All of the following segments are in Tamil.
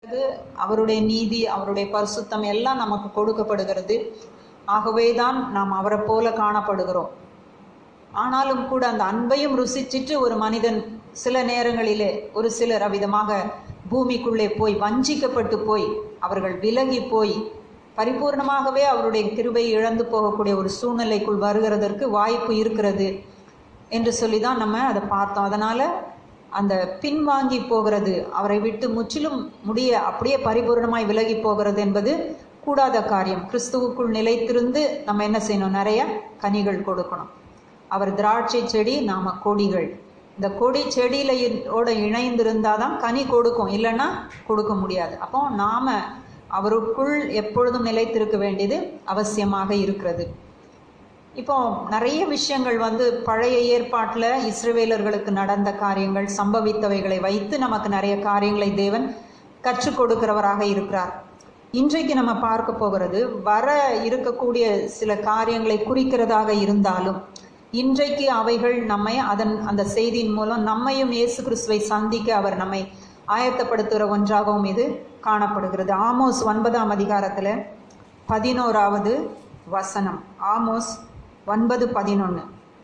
அவருடைய நீதி அவருடைய பரிசுத்தம் எல்லாம் நமக்கு கொடுக்கப்படுகிறது ஆகவேதான் நாம் அவரை போல காணப்படுகிறோம் ஆனாலும் கூட அந்த அன்பையும் ருசிச்சிட்டு ஒரு மனிதன் சில நேரங்களிலே ஒரு சிலர் அவ்விதமாக பூமிக்குள்ளே போய் வஞ்சிக்கப்பட்டு போய் அவர்கள் விலகி போய் பரிபூர்ணமாகவே அவருடைய கிருபை இழந்து போகக்கூடிய ஒரு சூழ்நிலைக்குள் வருகிறதற்கு வாய்ப்பு இருக்கிறது என்று சொல்லி தான் நம்ம அதை பார்த்தோம் அதனால அந்த பின்வாங்கி போகிறது அவரை விட்டு முற்றிலும் முடிய அப்படியே பரிபூர்ணமாய் விலகி போகிறது என்பது கூடாத காரியம் கிறிஸ்துவுக்குள் நிலைத்திருந்து நம்ம என்ன செய்யணும் நிறைய கனிகள் கொடுக்கணும் அவர் திராட்சை செடி நாம கொடிகள் இந்த கொடி செடியில ஓட இணைந்திருந்தாதான் கனி கொடுக்கும் இல்லைன்னா கொடுக்க முடியாது அப்போ நாம அவருக்குள் எப்பொழுதும் நிலைத்திருக்க வேண்டியது அவசியமாக இருக்கிறது இப்போ நிறைய விஷயங்கள் வந்து பழைய ஏற்பாட்டில் இஸ்ரவேலர்களுக்கு நடந்த காரியங்கள் சம்பவித்தவைகளை வைத்து நமக்கு நிறைய காரியங்களை தேவன் கற்றுக் கொடுக்கிறவராக இருக்கிறார் இன்றைக்கு நம்ம பார்க்க போகிறது வர இருக்கக்கூடிய சில காரியங்களை குறிக்கிறதாக இருந்தாலும் இன்றைக்கு அவைகள் நம்மை அதன் அந்த செய்தியின் மூலம் நம்மையும் இயேசு கிறிஸ்துவை சந்திக்க அவர் நம்மை ஆயத்தப்படுத்துகிற ஒன்றாகவும் இது காணப்படுகிறது ஆமோஸ் ஒன்பதாம் அதிகாரத்தில் பதினோராவது வசனம் ஆமோஸ் ஒன்பது பதினொன்று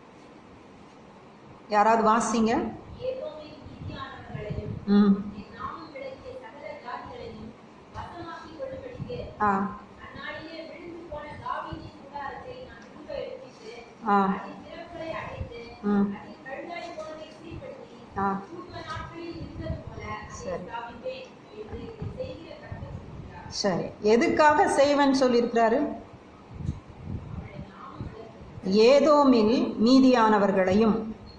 யாராவது வாசிங்க ம் ஆ ஆ ம் ஆ சரி சரி எதுக்காக செய்வன் சொல்லியிருக்கிறாரு ஏதோமில் மீதியானவர்களையும்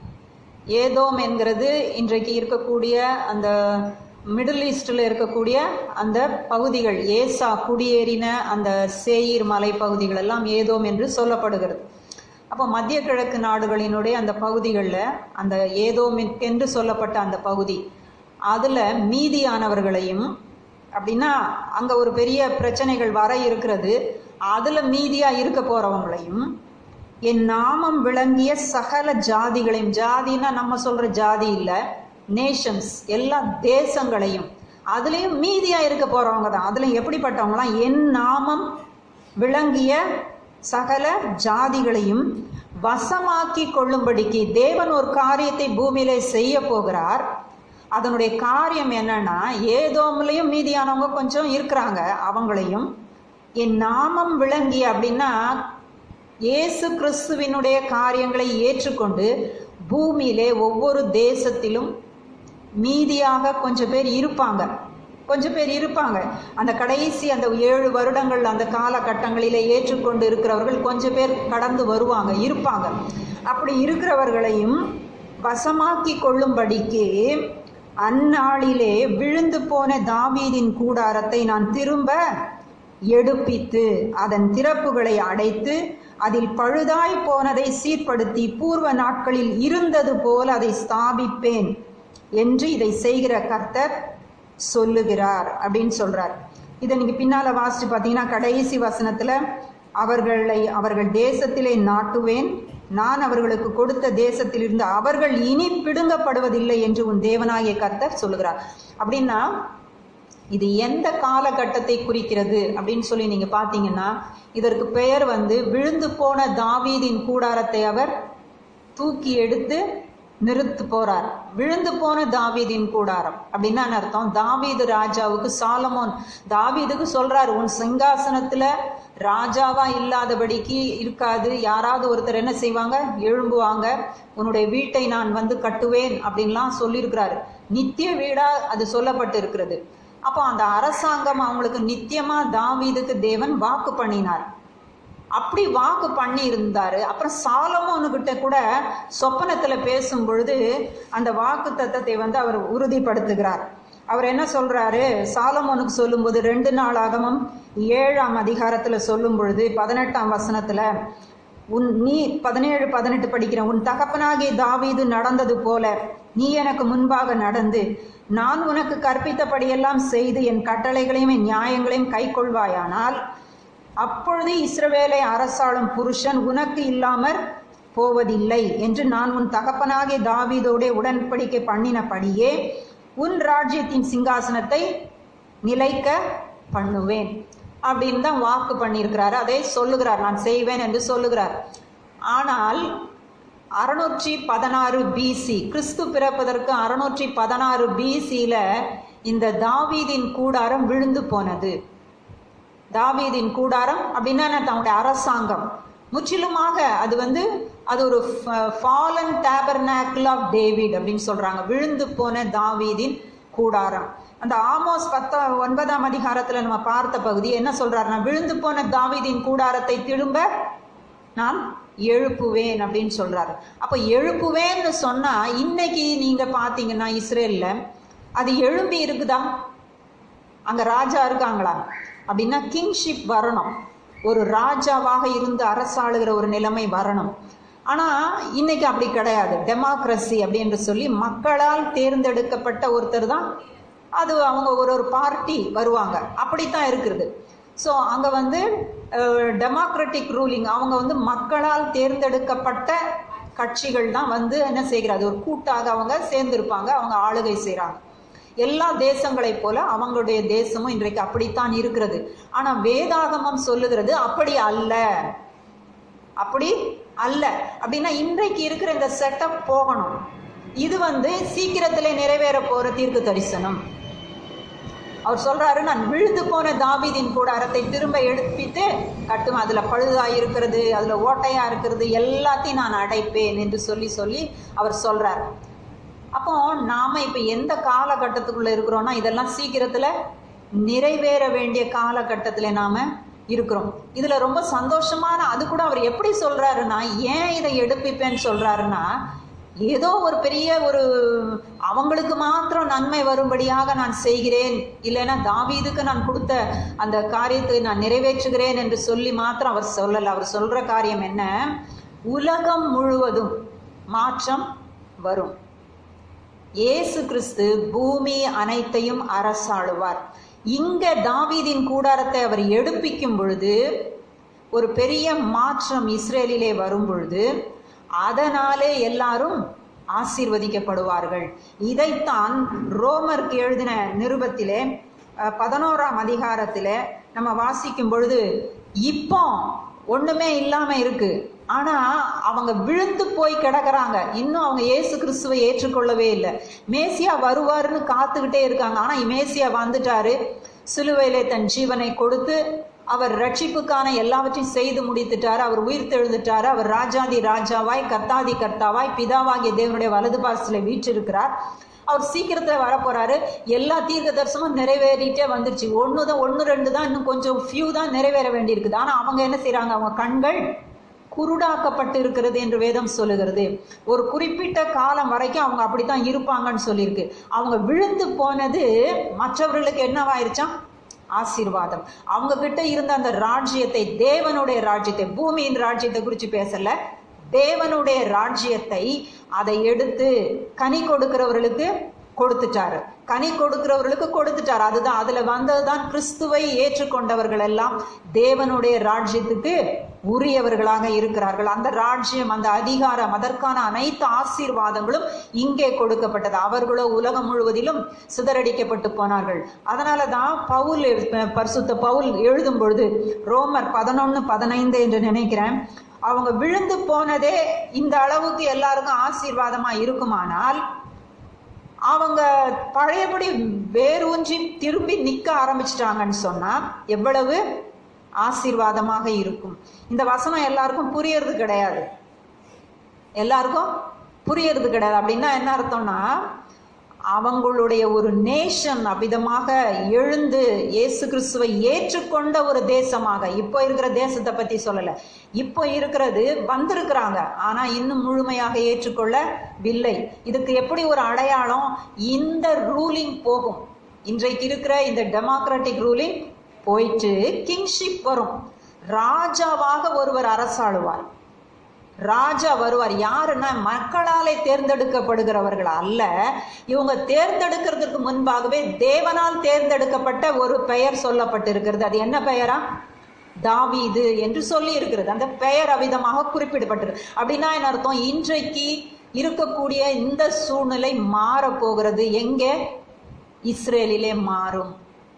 ஏதோம் என்கிறது இன்றைக்கு இருக்கக்கூடிய அந்த மிடில் ஈஸ்டில் இருக்கக்கூடிய அந்த பகுதிகள் ஏசா குடியேறின அந்த சேயீர் மலை பகுதிகள் எல்லாம் ஏதோம் என்று சொல்லப்படுகிறது அப்போ மத்திய கிழக்கு நாடுகளினுடைய அந்த பகுதிகளில் அந்த ஏதோமிற்கென்று சொல்லப்பட்ட அந்த பகுதி அதில் மீதியானவர்களையும் அப்படின்னா அங்கே ஒரு பெரிய பிரச்சனைகள் வர இருக்கிறது அதில் மீதியாக இருக்க போகிறவங்களையும் என் நாமம் விளங்கிய சகல ஜாதிகளையும் ஜாதின்னா நம்ம சொல்கிற ஜாதி இல்லை நேஷன்ஸ் எல்லா தேசங்களையும் அதுலேயும் மீதியாக இருக்க போகிறவங்க தான் அதில் எப்படிப்பட்டவங்களாம் என் நாமம் விளங்கிய சகல ஜாதிகளையும் வசமாக்கி கொள்ளும்படிக்கு தேவன் ஒரு காரியத்தை பூமியிலே செய்ய போகிறார் அதனுடைய காரியம் என்னன்னா ஏதோம்லையும் மீதியானவங்க கொஞ்சம் இருக்கிறாங்க அவங்களையும் என் நாமம் விளங்கி அப்படின்னா இயேசு கிறிஸ்துவினுடைய காரியங்களை ஏற்றுக்கொண்டு பூமியிலே ஒவ்வொரு தேசத்திலும் மீதியாக கொஞ்சம் பேர் இருப்பாங்க கொஞ்சம் பேர் இருப்பாங்க அந்த கடைசி அந்த ஏழு வருடங்கள் அந்த காலகட்டங்களிலே ஏற்றுக்கொண்டு இருக்கிறவர்கள் கொஞ்சம் பேர் கடந்து வருவாங்க இருப்பாங்க அப்படி இருக்கிறவர்களையும் வசமாக்கி கொள்ளும்படிக்கு அந்நாளிலே விழுந்து போன தாவீதின் கூடாரத்தை நான் திரும்ப எடுப்பித்து அதன் திறப்புகளை அடைத்து அதில் பழுதாய் போனதை சீர்படுத்தி பூர்வ நாட்களில் இருந்தது போல அதை ஸ்தாபிப்பேன் என்று இதை செய்கிற கர்த்தர் சொல்லுகிறார் அப்படின்னு சொல்றார் இதை நீங்க பின்னால வாசிச்சு பார்த்தீங்கன்னா கடைசி வசனத்துல அவர்களை அவர்கள் தேசத்திலே நாட்டுவேன் நான் அவர்களுக்கு கொடுத்த தேசத்திலிருந்து அவர்கள் இனி பிடுங்கப்படுவதில்லை என்று உன் தேவனாகிய கர்த்தர் சொல்லுகிறார் அப்படின்னா இது எந்த காலகட்டத்தை குறிக்கிறது அப்படின்னு சொல்லி நீங்க பாத்தீங்கன்னா இதற்கு பெயர் வந்து விழுந்து போன தாவீதின் கூடாரத்தை அவர் தூக்கி எடுத்து நிறுத்து போறார் விழுந்து போன தாவீதின் கூடாரம் அப்படின்னா அர்த்தம் தாவீது ராஜாவுக்கு சாலமோன் தாவீதுக்கு சொல்றாரு உன் சிங்காசனத்துல ராஜாவா இல்லாதபடிக்கு இருக்காது யாராவது ஒருத்தர் என்ன செய்வாங்க எழும்புவாங்க உன்னுடைய வீட்டை நான் வந்து கட்டுவேன் அப்படின்லாம் சொல்லியிருக்கிறாரு நித்திய வீடா அது சொல்லப்பட்டு இருக்கிறது அப்போ அந்த அரசாங்கம் அவங்களுக்கு நித்தியமா தாவீதுக்கு தேவன் வாக்கு பண்ணினார் அப்படி வாக்கு பண்ணி இருந்தாரு அப்புறம் சாலமோனுகிட்ட கூட சொப்பனத்துல பேசும் பொழுது அந்த வாக்கு தத்தத்தை வந்து அவர் உறுதிப்படுத்துகிறார் அவர் என்ன சொல்றாரு சாலமோனுக்கு சொல்லும்போது ரெண்டு நாள் ஆகமும் ஏழாம் அதிகாரத்துல சொல்லும் பொழுது பதினெட்டாம் வசனத்துல உன் நீ பதினேழு பதினெட்டு படிக்கிற உன் தகப்பனாகிய தாவீது நடந்தது போல நீ எனக்கு முன்பாக நடந்து நான் உனக்கு கற்பித்தபடியெல்லாம் செய்து என் கட்டளைகளையும் என் நியாயங்களையும் கை கொள்வாயானால் அப்பொழுது இஸ்ரவேலை அரசாளும் புருஷன் உனக்கு இல்லாமற் போவதில்லை என்று நான் உன் தகப்பனாகிய தாவீதோட உடன்படிக்கை பண்ணினபடியே உன் ராஜ்யத்தின் சிங்காசனத்தை நிலைக்க பண்ணுவேன் அப்படின்னு தான் வாக்கு பண்ணியிருக்கிறாரு அதை சொல்லுகிறார் நான் செய்வேன் என்று சொல்லுகிறார் ஆனால் அறுநூற்றி பதினாறு பிசி கிறிஸ்து பிறப்பதற்கு அறுநூற்றி பதினாறு பிசியில இந்த தாவீதின் கூடாரம் விழுந்து போனது தாவீதின் கூடாரம் அப்படின்னா என்ன தன்னுடைய அரசாங்கம் முற்றிலுமாக அது வந்து அது ஒரு ஃபாலன் டேபர்னாக்கிள் ஆஃப் டேவிட் அப்படின்னு சொல்றாங்க விழுந்து போன தாவீதின் கூடாரம் அந்த ஆமோஸ் பத்த ஒன்பதாம் அதிகாரத்துல நம்ம பார்த்த பகுதி என்ன சொல்றாருன்னா விழுந்து போன தாவீதின் கூடாரத்தை திரும்ப நான் எழுப்புவேன் அப்படின்னு சொல்றாரு அப்ப எழுப்புவேன்னு சொன்னா இன்னைக்கு நீங்க பாத்தீங்கன்னா இஸ்ரேல்ல அது எழும்பி இருக்குதா அங்க ராஜா இருக்காங்களா அப்படின்னா கிங்ஷிப் வரணும் ஒரு ராஜாவாக இருந்து அரசாளுகிற ஒரு நிலைமை வரணும் ஆனா இன்னைக்கு அப்படி கிடையாது டெமோக்ரஸி அப்படின்னு சொல்லி மக்களால் தேர்ந்தெடுக்கப்பட்ட ஒருத்தர் தான் அது அவங்க ஒரு ஒரு பார்ட்டி வருவாங்க அப்படித்தான் இருக்குது ஸோ அங்கே வந்து டெமோக்ராட்டிக் ரூலிங் அவங்க வந்து மக்களால் தேர்ந்தெடுக்கப்பட்ட கட்சிகள் தான் வந்து என்ன செய்கிறது ஒரு கூட்டாக அவங்க சேர்ந்திருப்பாங்க அவங்க ஆளுகை செய்கிறாங்க எல்லா தேசங்களைப் போல அவங்களுடைய தேசமும் இன்றைக்கு அப்படித்தான் இருக்கிறது ஆனா வேதாகமம் சொல்லுகிறது அப்படி அல்ல அப்படி அல்ல அப்படின்னா இன்றைக்கு இருக்கிற இந்த செட்டப் போகணும் இது வந்து சீக்கிரத்திலே நிறைவேற போற தீர்க்கு தரிசனம் அவர் சொல்றாரு நான் விழுந்து போன தாவீதின் கூடாரத்தை திரும்ப எடுப்பித்து கட்டும் அதுல பழுதா இருக்கிறது அதுல ஓட்டையா இருக்கிறது எல்லாத்தையும் நான் அடைப்பேன் என்று சொல்லி சொல்லி அவர் சொல்றார் அப்போ நாம இப்ப எந்த காலகட்டத்துக்குள்ள இருக்கிறோம்னா இதெல்லாம் சீக்கிரத்துல நிறைவேற வேண்டிய காலகட்டத்துல நாம இருக்கிறோம் இதுல ரொம்ப சந்தோஷமான அது கூட அவர் எப்படி சொல்றாருன்னா ஏன் இதை எடுப்பிப்பேன்னு சொல்றாருன்னா ஏதோ ஒரு பெரிய ஒரு அவங்களுக்கு மாத்திரம் நன்மை வரும்படியாக நான் செய்கிறேன் இல்லைன்னா தாவீதுக்கு நான் கொடுத்த அந்த காரியத்தை நான் நிறைவேற்றுகிறேன் என்று சொல்லி மாத்திரம் அவர் சொல்லல அவர் சொல்ற காரியம் என்ன உலகம் முழுவதும் மாற்றம் வரும் இயேசு கிறிஸ்து பூமி அனைத்தையும் அரசாளுவார் இங்க தாவீதின் கூடாரத்தை அவர் எடுப்பிக்கும் பொழுது ஒரு பெரிய மாற்றம் இஸ்ரேலிலே வரும் பொழுது அதனாலே எல்லாரும் ஆசீர்வதிக்கப்படுவார்கள் இதைத்தான் ரோமருக்கு எழுதின நிருபத்திலே அஹ், பதினோராம் அதிகாரத்திலே நம்ம வாசிக்கும் பொழுது இப்போ ஒண்ணுமே இல்லாம இருக்கு ஆனா அவங்க விழுந்து போய் கிடக்குறாங்க இன்னும் அவங்க இயேசு கிறிஸ்துவை ஏற்றுக்கொள்ளவே இல்லை மேசியா வருவாருன்னு காத்துக்கிட்டே இருக்காங்க ஆனா மேசியா வந்துட்டாரு சிலுவையிலே தன் ஜீவனை கொடுத்து அவர் ரட்சிப்புக்கான எல்லாவற்றையும் செய்து முடித்துட்டாரு அவர் உயிர் தெழுந்துட்டாரு அவர் ராஜாதி ராஜாவாய் கர்த்தாதி கர்த்தாவாய் பிதாவாகிய தேவனுடைய வலது பாசத்துல வீற்றிருக்கிறார் அவர் சீக்கிரத்துல வரப்போறாரு எல்லா தீர்க்க தரிசனமும் நிறைவேறிட்டே வந்துருச்சு ஒன்று தான் ஒன்று ரெண்டு தான் இன்னும் கொஞ்சம் ஃபியூ தான் நிறைவேற வேண்டியிருக்குது ஆனா அவங்க என்ன செய்றாங்க அவங்க கண்கள் குருடாக்கப்பட்டு இருக்கிறது என்று வேதம் சொல்லுகிறது ஒரு குறிப்பிட்ட காலம் வரைக்கும் அவங்க அப்படித்தான் இருப்பாங்கன்னு சொல்லியிருக்கு அவங்க விழுந்து போனது மற்றவர்களுக்கு என்னவாயிருச்சாம் ஆசீர்வாதம் அவங்க கிட்ட இருந்த அந்த ராஜ்யத்தை தேவனுடைய ராஜ்யத்தை பூமியின் ராஜ்யத்தை குறித்து பேசல தேவனுடைய ராஜ்யத்தை அதை எடுத்து கனி கொடுக்கிறவர்களுக்கு கொடுத்துட்டாரு கனி கொடுக்கிறவர்களுக்கு கொடுத்துட்டாரு அதுதான் அதுல வந்ததுதான் கிறிஸ்துவை ஏற்றுக்கொண்டவர்கள் எல்லாம் தேவனுடைய ராஜ்யத்துக்கு உரியவர்களாக இருக்கிறார்கள் அந்த ராஜ்யம் அந்த அதிகாரம் அதற்கான அனைத்து ஆசீர்வாதங்களும் இங்கே கொடுக்கப்பட்டது அவர்களோ உலகம் முழுவதிலும் சிதறடிக்கப்பட்டு போனார்கள் அதனால தான் பவுல் எழு- பரிசுத்த பவுல் எழுதும் பொழுது ரோமர் பதினொன்னு பதினைந்து என்று நினைக்கிறேன் அவங்க விழுந்து போனதே இந்த அளவுக்கு எல்லாருக்கும் ஆசீர்வாதமா இருக்குமானால் அவங்க பழையபடி வேரூன்றி திரும்பி நிக்க ஆரம்பிச்சிட்டாங்கன்னு சொன்னா எவ்வளவு ஆசீர்வாதமாக இருக்கும் இந்த வசனம் எல்லாருக்கும் புரியறது கிடையாது எல்லாருக்கும் புரியறது கிடையாது அப்படின்னா என்ன அர்த்தம்னா அவங்களுடைய ஒரு நேஷன் அவ்விதமாக எழுந்து இயேசு கிறிஸ்துவை ஏற்றுக்கொண்ட ஒரு தேசமாக இப்போ இருக்கிற தேசத்தை பத்தி சொல்லல இப்போ இருக்கிறது வந்திருக்கிறாங்க ஆனா இன்னும் முழுமையாக ஏற்றுக்கொள்ளவில்லை இதுக்கு எப்படி ஒரு அடையாளம் இந்த ரூலிங் போகும் இன்றைக்கு இருக்கிற இந்த டெமோக்ராட்டிக் ரூலிங் போயிட்டு கிங்ஷிப் வரும் ராஜாவாக ஒருவர் அரசாளுவார் ராஜா வருவார் யாருன்னா மக்களாலே தேர்ந்தெடுக்கப்படுகிறவர்கள் அல்ல இவங்க தேர்ந்தெடுக்கிறதுக்கு முன்பாகவே தேவனால் தேர்ந்தெடுக்கப்பட்ட ஒரு பெயர் சொல்லப்பட்டிருக்கிறது அது என்ன பெயரா தாவீது என்று சொல்லி இருக்கிறது அந்த பெயர் அவிதமாக குறிப்பிடப்பட்டிருக்கு அப்படின்னா என்ன அர்த்தம் இன்றைக்கு இருக்கக்கூடிய இந்த சூழ்நிலை மாறப் போகிறது எங்கே இஸ்ரேலிலே மாறும்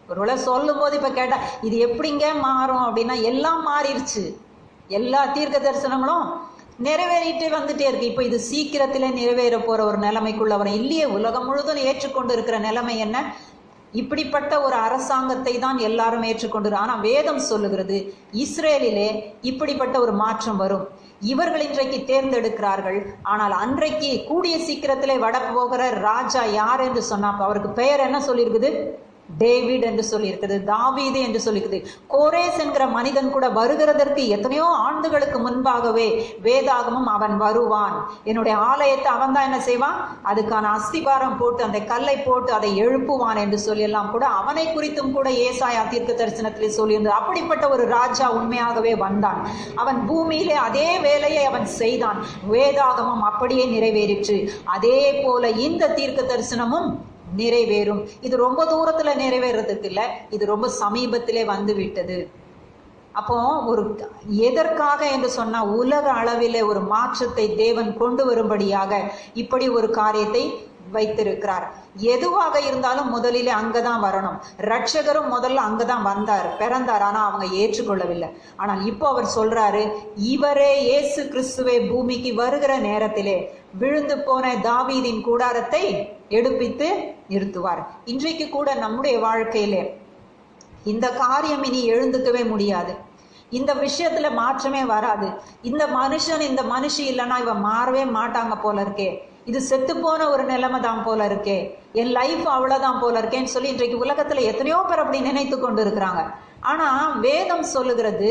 ஒருவேளை சொல்லும் போது இப்ப கேட்டா இது எப்படிங்க மாறும் அப்படின்னா எல்லாம் மாறிடுச்சு எல்லா தீர்க்க தரிசனங்களும் நிறைவேறிட்டே வந்துட்டே இருக்கு இப்போ இது சீக்கிரத்திலே நிறைவேற போற ஒரு நிலைமைக்குள்ள வரும் இல்லையே உலகம் முழுதும் ஏற்றுக்கொண்டு இருக்கிற நிலைமை என்ன இப்படிப்பட்ட ஒரு அரசாங்கத்தை தான் எல்லாரும் ஏற்றுக்கொண்டு ஆனா வேதம் சொல்லுகிறது இஸ்ரேலிலே இப்படிப்பட்ட ஒரு மாற்றம் வரும் இவர்கள் இன்றைக்கு தேர்ந்தெடுக்கிறார்கள் ஆனால் அன்றைக்கு கூடிய சீக்கிரத்திலே வட போகிற ராஜா யார் என்று சொன்னா அவருக்கு பெயர் என்ன சொல்லியிருக்குது டேவிட் என்று சொல்லியிருக்குது தாவீது என்று சொல்லியிருக்குது கோரேஸ் என்கிற மனிதன் கூட வருகிறதற்கு எத்தனையோ ஆண்டுகளுக்கு முன்பாகவே வேதாகமும் அவன் வருவான் என்னுடைய ஆலயத்தை அவன் தான் என்ன செய்வான் அதுக்கான அஸ்திபாரம் போட்டு அந்த கல்லை போட்டு அதை எழுப்புவான் என்று சொல்லி கூட அவனை குறித்தும் கூட ஏசாயா தீர்க்க தரிசனத்திலே சொல்லியிருந்தது அப்படிப்பட்ட ஒரு ராஜா உண்மையாகவே வந்தான் அவன் பூமியிலே அதே வேலையை அவன் செய்தான் வேதாகமும் அப்படியே நிறைவேறிற்று அதே போல இந்த தீர்க்க தரிசனமும் நிறைவேறும் இது ரொம்ப தூரத்துல நிறைவேறதுக்கு இல்ல இது ரொம்ப சமீபத்திலே வந்து விட்டது அப்போ ஒரு எதற்காக என்று சொன்னா உலக அளவிலே ஒரு மாற்றத்தை தேவன் கொண்டு வரும்படியாக இப்படி ஒரு காரியத்தை வைத்திருக்கிறார் எதுவாக இருந்தாலும் முதலிலே அங்கதான் வரணும் ரட்சகரும் முதல்ல அங்கதான் வந்தார் பிறந்தார் ஆனா அவங்க ஏற்றுக்கொள்ளவில்லை ஆனால் இப்போ அவர் சொல்றாரு இவரே இயேசு கிறிஸ்துவை பூமிக்கு வருகிற நேரத்திலே விழுந்து போன தாவீதின் கூடாரத்தை எடுப்பித்து நிறுத்துவார் இன்றைக்கு கூட நம்முடைய வாழ்க்கையிலே இந்த காரியம் இனி எழுந்துக்கவே முடியாது இந்த விஷயத்துல மாற்றமே வராது இந்த மனுஷன் இந்த மனுஷி இல்லைன்னா இவன் மாறவே மாட்டாங்க போல இருக்கே இது செத்து போன ஒரு நிலைமை தான் போல இருக்கே என் லைஃப் அவ்வளவுதான் போல இருக்கேன்னு சொல்லி இன்றைக்கு உலகத்துல எத்தனையோ பேர் அப்படி நினைத்து கொண்டு இருக்கிறாங்க ஆனா வேதம் சொல்லுகிறது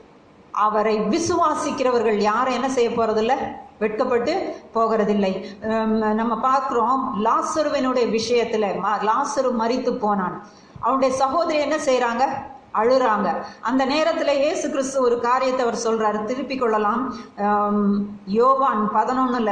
அவரை விசுவாசிக்கிறவர்கள் யாரும் என்ன செய்ய போறதில்ல வெட்கப்பட்டு போகிறதில்லை உம், நம்ம பார்க்கிறோம் லாசருவினுடைய விஷயத்துல ம- லாசரு மரித்து போனான் அவனுடைய சகோதரி என்ன செய்றாங்க அழுறாங்க அந்த நேரத்துல இயேசு கிறிஸ்து ஒரு காரியத்தை அவர் சொல்றாரு திருப்பிக் கொள்ளலாம் உம், யோவான் பதினொன்னுல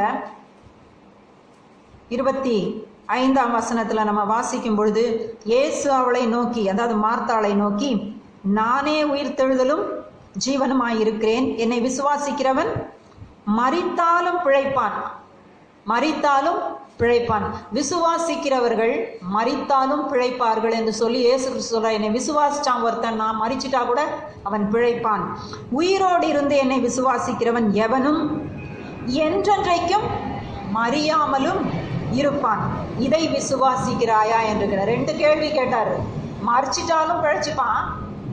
இருபத்தி ஐந்தாம் வசனத்துல நம்ம வாசிக்கும் பொழுது இயேசு அவளை நோக்கி அதாவது மார்த்தாளை நோக்கி நானே உயிர்த்தெழுதலும் ஜீவனுமாயிருக்கிறேன் என்னை விசுவாசிக்கிறவன் மரித்தாலும் பிழைப்பான் மரித்தாலும் பிழைப்பான் விசுவாசிக்கிறவர்கள் மரித்தாலும் பிழைப்பார்கள் என்று சொல்லி இயேசு கிறிஸ்து சொல்றார் என்னை விசுவாசிச்சான் ஒருத்தன் நான் மரிச்சிட்டா கூட அவன் பிழைப்பான் உயிரோடு இருந்து என்னை விசுவாசிக்கிறவன் எவனும் என்றென்றைக்கும் மறியாமலும் இருப்பான் இதை விசுவாசிக்கிறாயா என்று ரெண்டு கேள்வி கேட்டாரு மறிச்சிட்டாலும் பிழைச்சுப்பான்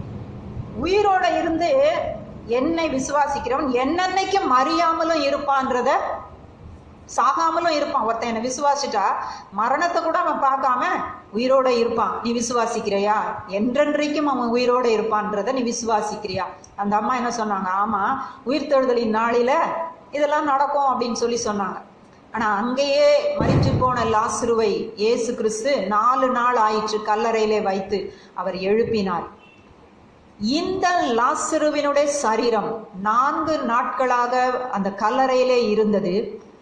உயிரோட இருந்து என்னை விசுவாசிக்கிறவன் என்னன்னைக்கும் மறியாமலும் இருப்பான்றத சாகாமலும் இருப்பான் ஒருத்தன் என்னை விசுவாசிட்டா மரணத்தை கூட அவன் பார்க்காம உயிரோட இருப்பான் நீ விசுவாசிக்கிறியா என்றென்றைக்கும் அவன் உயிரோட இருப்பான்றத நீ விசுவாசிக்கிறியா அந்த அம்மா என்ன சொன்னாங்க ஆமா உயிர்த்தெழுதலின் நாளில இதெல்லாம் நடக்கும் அப்படின்னு சொல்லி சொன்னாங்க ஆனா அங்கேயே மறித்து போன லாசுருவை இயேசு கிறிஸ்து நாலு நாள் ஆயிற்று கல்லறையிலே வைத்து அவர் எழுப்பினார் இந்த லாசருவினுடைய சரீரம் நான்கு நாட்களாக அந்த கல்லறையிலே இருந்தது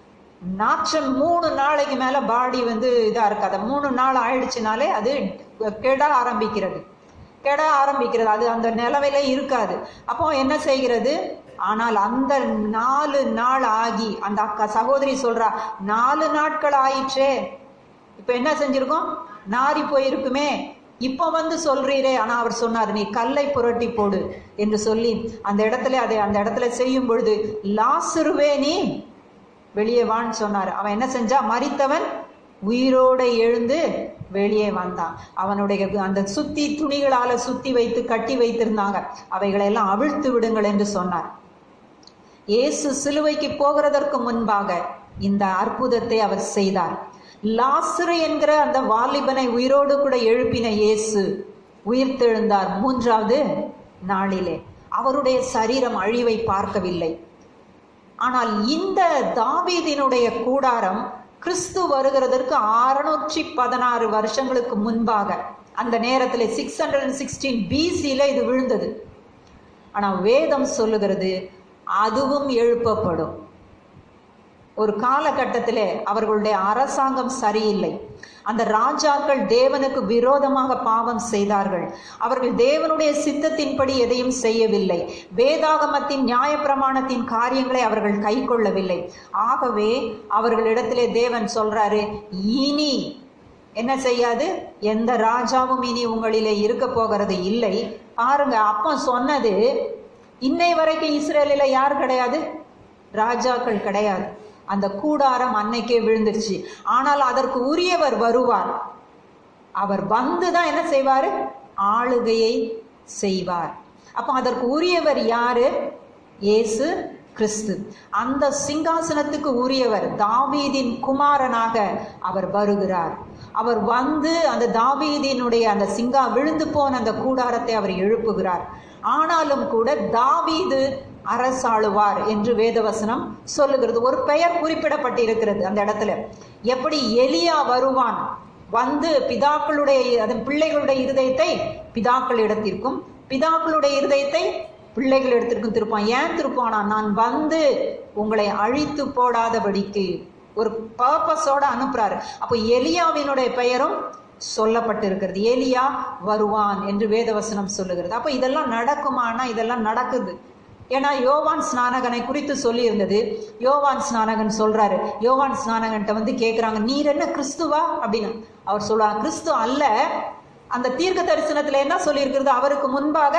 நாற்றம் மூணு நாளைக்கு மேல பாடி வந்து இதா இருக்காது மூணு நாள் ஆயிடுச்சுனாலே அது கெட ஆரம்பிக்கிறது கெட ஆரம்பிக்கிறது அது அந்த நிலவிலே இருக்காது அப்போ என்ன செய்கிறது ஆனால் அந்த நாலு நாள் ஆகி அந்த அக்கா சகோதரி சொல்றா நாலு நாட்கள் ஆயிற்றே இப்ப என்ன செஞ்சிருக்கோம் நாரி போயிருக்குமே இப்போ வந்து சொல்றீரே ஆனா அவர் சொன்னார் நீ கல்லை புரட்டி போடு என்று சொல்லி அந்த இடத்துல அதை அந்த இடத்துல செய்யும் பொழுது லாசுருவே நீ வெளியே வான்னு சொன்னார் அவன் என்ன செஞ்சா மரித்தவன் உயிரோட எழுந்து வெளியே வந்தான் அவனுடைய அந்த சுத்தி துணிகளால சுத்தி வைத்து கட்டி வைத்திருந்தாங்க அவைகளை எல்லாம் அவிழ்த்து விடுங்கள் என்று சொன்னார் இயேசு சிலுவைக்கு போகிறதற்கு முன்பாக இந்த அற்புதத்தை அவர் செய்தார் லாசுரு என்கிற அந்த வாலிபனை உயிரோடு கூட எழுப்பின இயேசு உயிர்த்தெழுந்தார் மூன்றாவது நாளிலே அவருடைய சரீரம் அழிவை பார்க்கவில்லை ஆனால் இந்த தாவீதினுடைய கூடாரம் கிறிஸ்து வருகிறதற்கு அறுநூற்றி பதினாறு வருஷங்களுக்கு முன்பாக அந்த நேரத்தில் சிக்ஸ் ஹண்ட்ரட் அண்ட் சிக்ஸ்டீன் பிசியில இது விழுந்தது ஆனா வேதம் சொல்லுகிறது அதுவும் எழுப்பப்படும் ஒரு காலகட்டத்திலே அவர்களுடைய அரசாங்கம் சரியில்லை அந்த ராஜாக்கள் தேவனுக்கு விரோதமாக பாவம் செய்தார்கள் அவர்கள் தேவனுடைய சித்தத்தின்படி எதையும் செய்யவில்லை வேதாகமத்தின் நியாயப்பிரமாணத்தின் காரியங்களை அவர்கள் கை கொள்ளவில்லை ஆகவே அவர்களிடத்திலே தேவன் சொல்றாரு இனி என்ன செய்யாது எந்த ராஜாவும் இனி உங்களிலே இருக்க போகிறது இல்லை பாருங்க அப்போ சொன்னது இன்னை வரைக்கும் இஸ்ரேலில் யார் கிடையாது ராஜாக்கள் கிடையாது அந்த கூடாரம் அன்னைக்கே விழுந்துருச்சு ஆனால் அதற்கு உரியவர் வருவார் அவர் வந்து தான் என்ன செய்வார் ஆளுகையை செய்வார் அப்போ அதற்கு உரியவர் யாரு இயேசு கிறிஸ்து அந்த சிங்காசனத்துக்கு உரியவர் தாவீதின் குமாரனாக அவர் வருகிறார் அவர் வந்து அந்த தாவீதினுடைய அந்த சிங்கா விழுந்து போன அந்த கூடாரத்தை அவர் எழுப்புகிறார் ஆனாலும் கூட தாவீது அரசாளுவார் என்று வேதவசனம் சொல்லுகிறது ஒரு பெயர் குறிப்பிடப்பட்டிருக்கிறது அந்த இடத்துல எப்படி எலியா வருவான் வந்து பிதாக்களுடைய அதன் பிள்ளைகளுடைய இருதயத்தை பிதாக்கள் இடத்திற்கும் பிதாக்களுடைய இருதயத்தை பிள்ளைகள் இடத்திற்கும் திருப்பான் ஏன் திருப்பானா நான் வந்து உங்களை அழித்து போடாதபடிக்கு ஒரு பர்பஸோட அனுப்புறாரு அப்போ எலியாவினுடைய பெயரும் சொல்லப்பட்டிருக்கிறது ஏலியா வருவான் என்று வேதவசனம் சொல்லுகிறது அப்போ இதெல்லாம் நடக்குமானா இதெல்லாம் நடக்குது ஏன்னா யோவான் ஸ்நானகனை குறித்து சொல்லியிருந்தது யோவான் ஸ்நானகன் சொல்றாரு யோவான் ஸ்நானகன்ட்ட வந்து கேட்குறாங்க நீர் என்ன கிறிஸ்துவா அப்படின்னு அவர் சொல்றாங்க கிறிஸ்து அல்ல அந்த தீர்க்க தரிசனத்துல என்ன சொல்லியிருக்கிறது அவருக்கு முன்பாக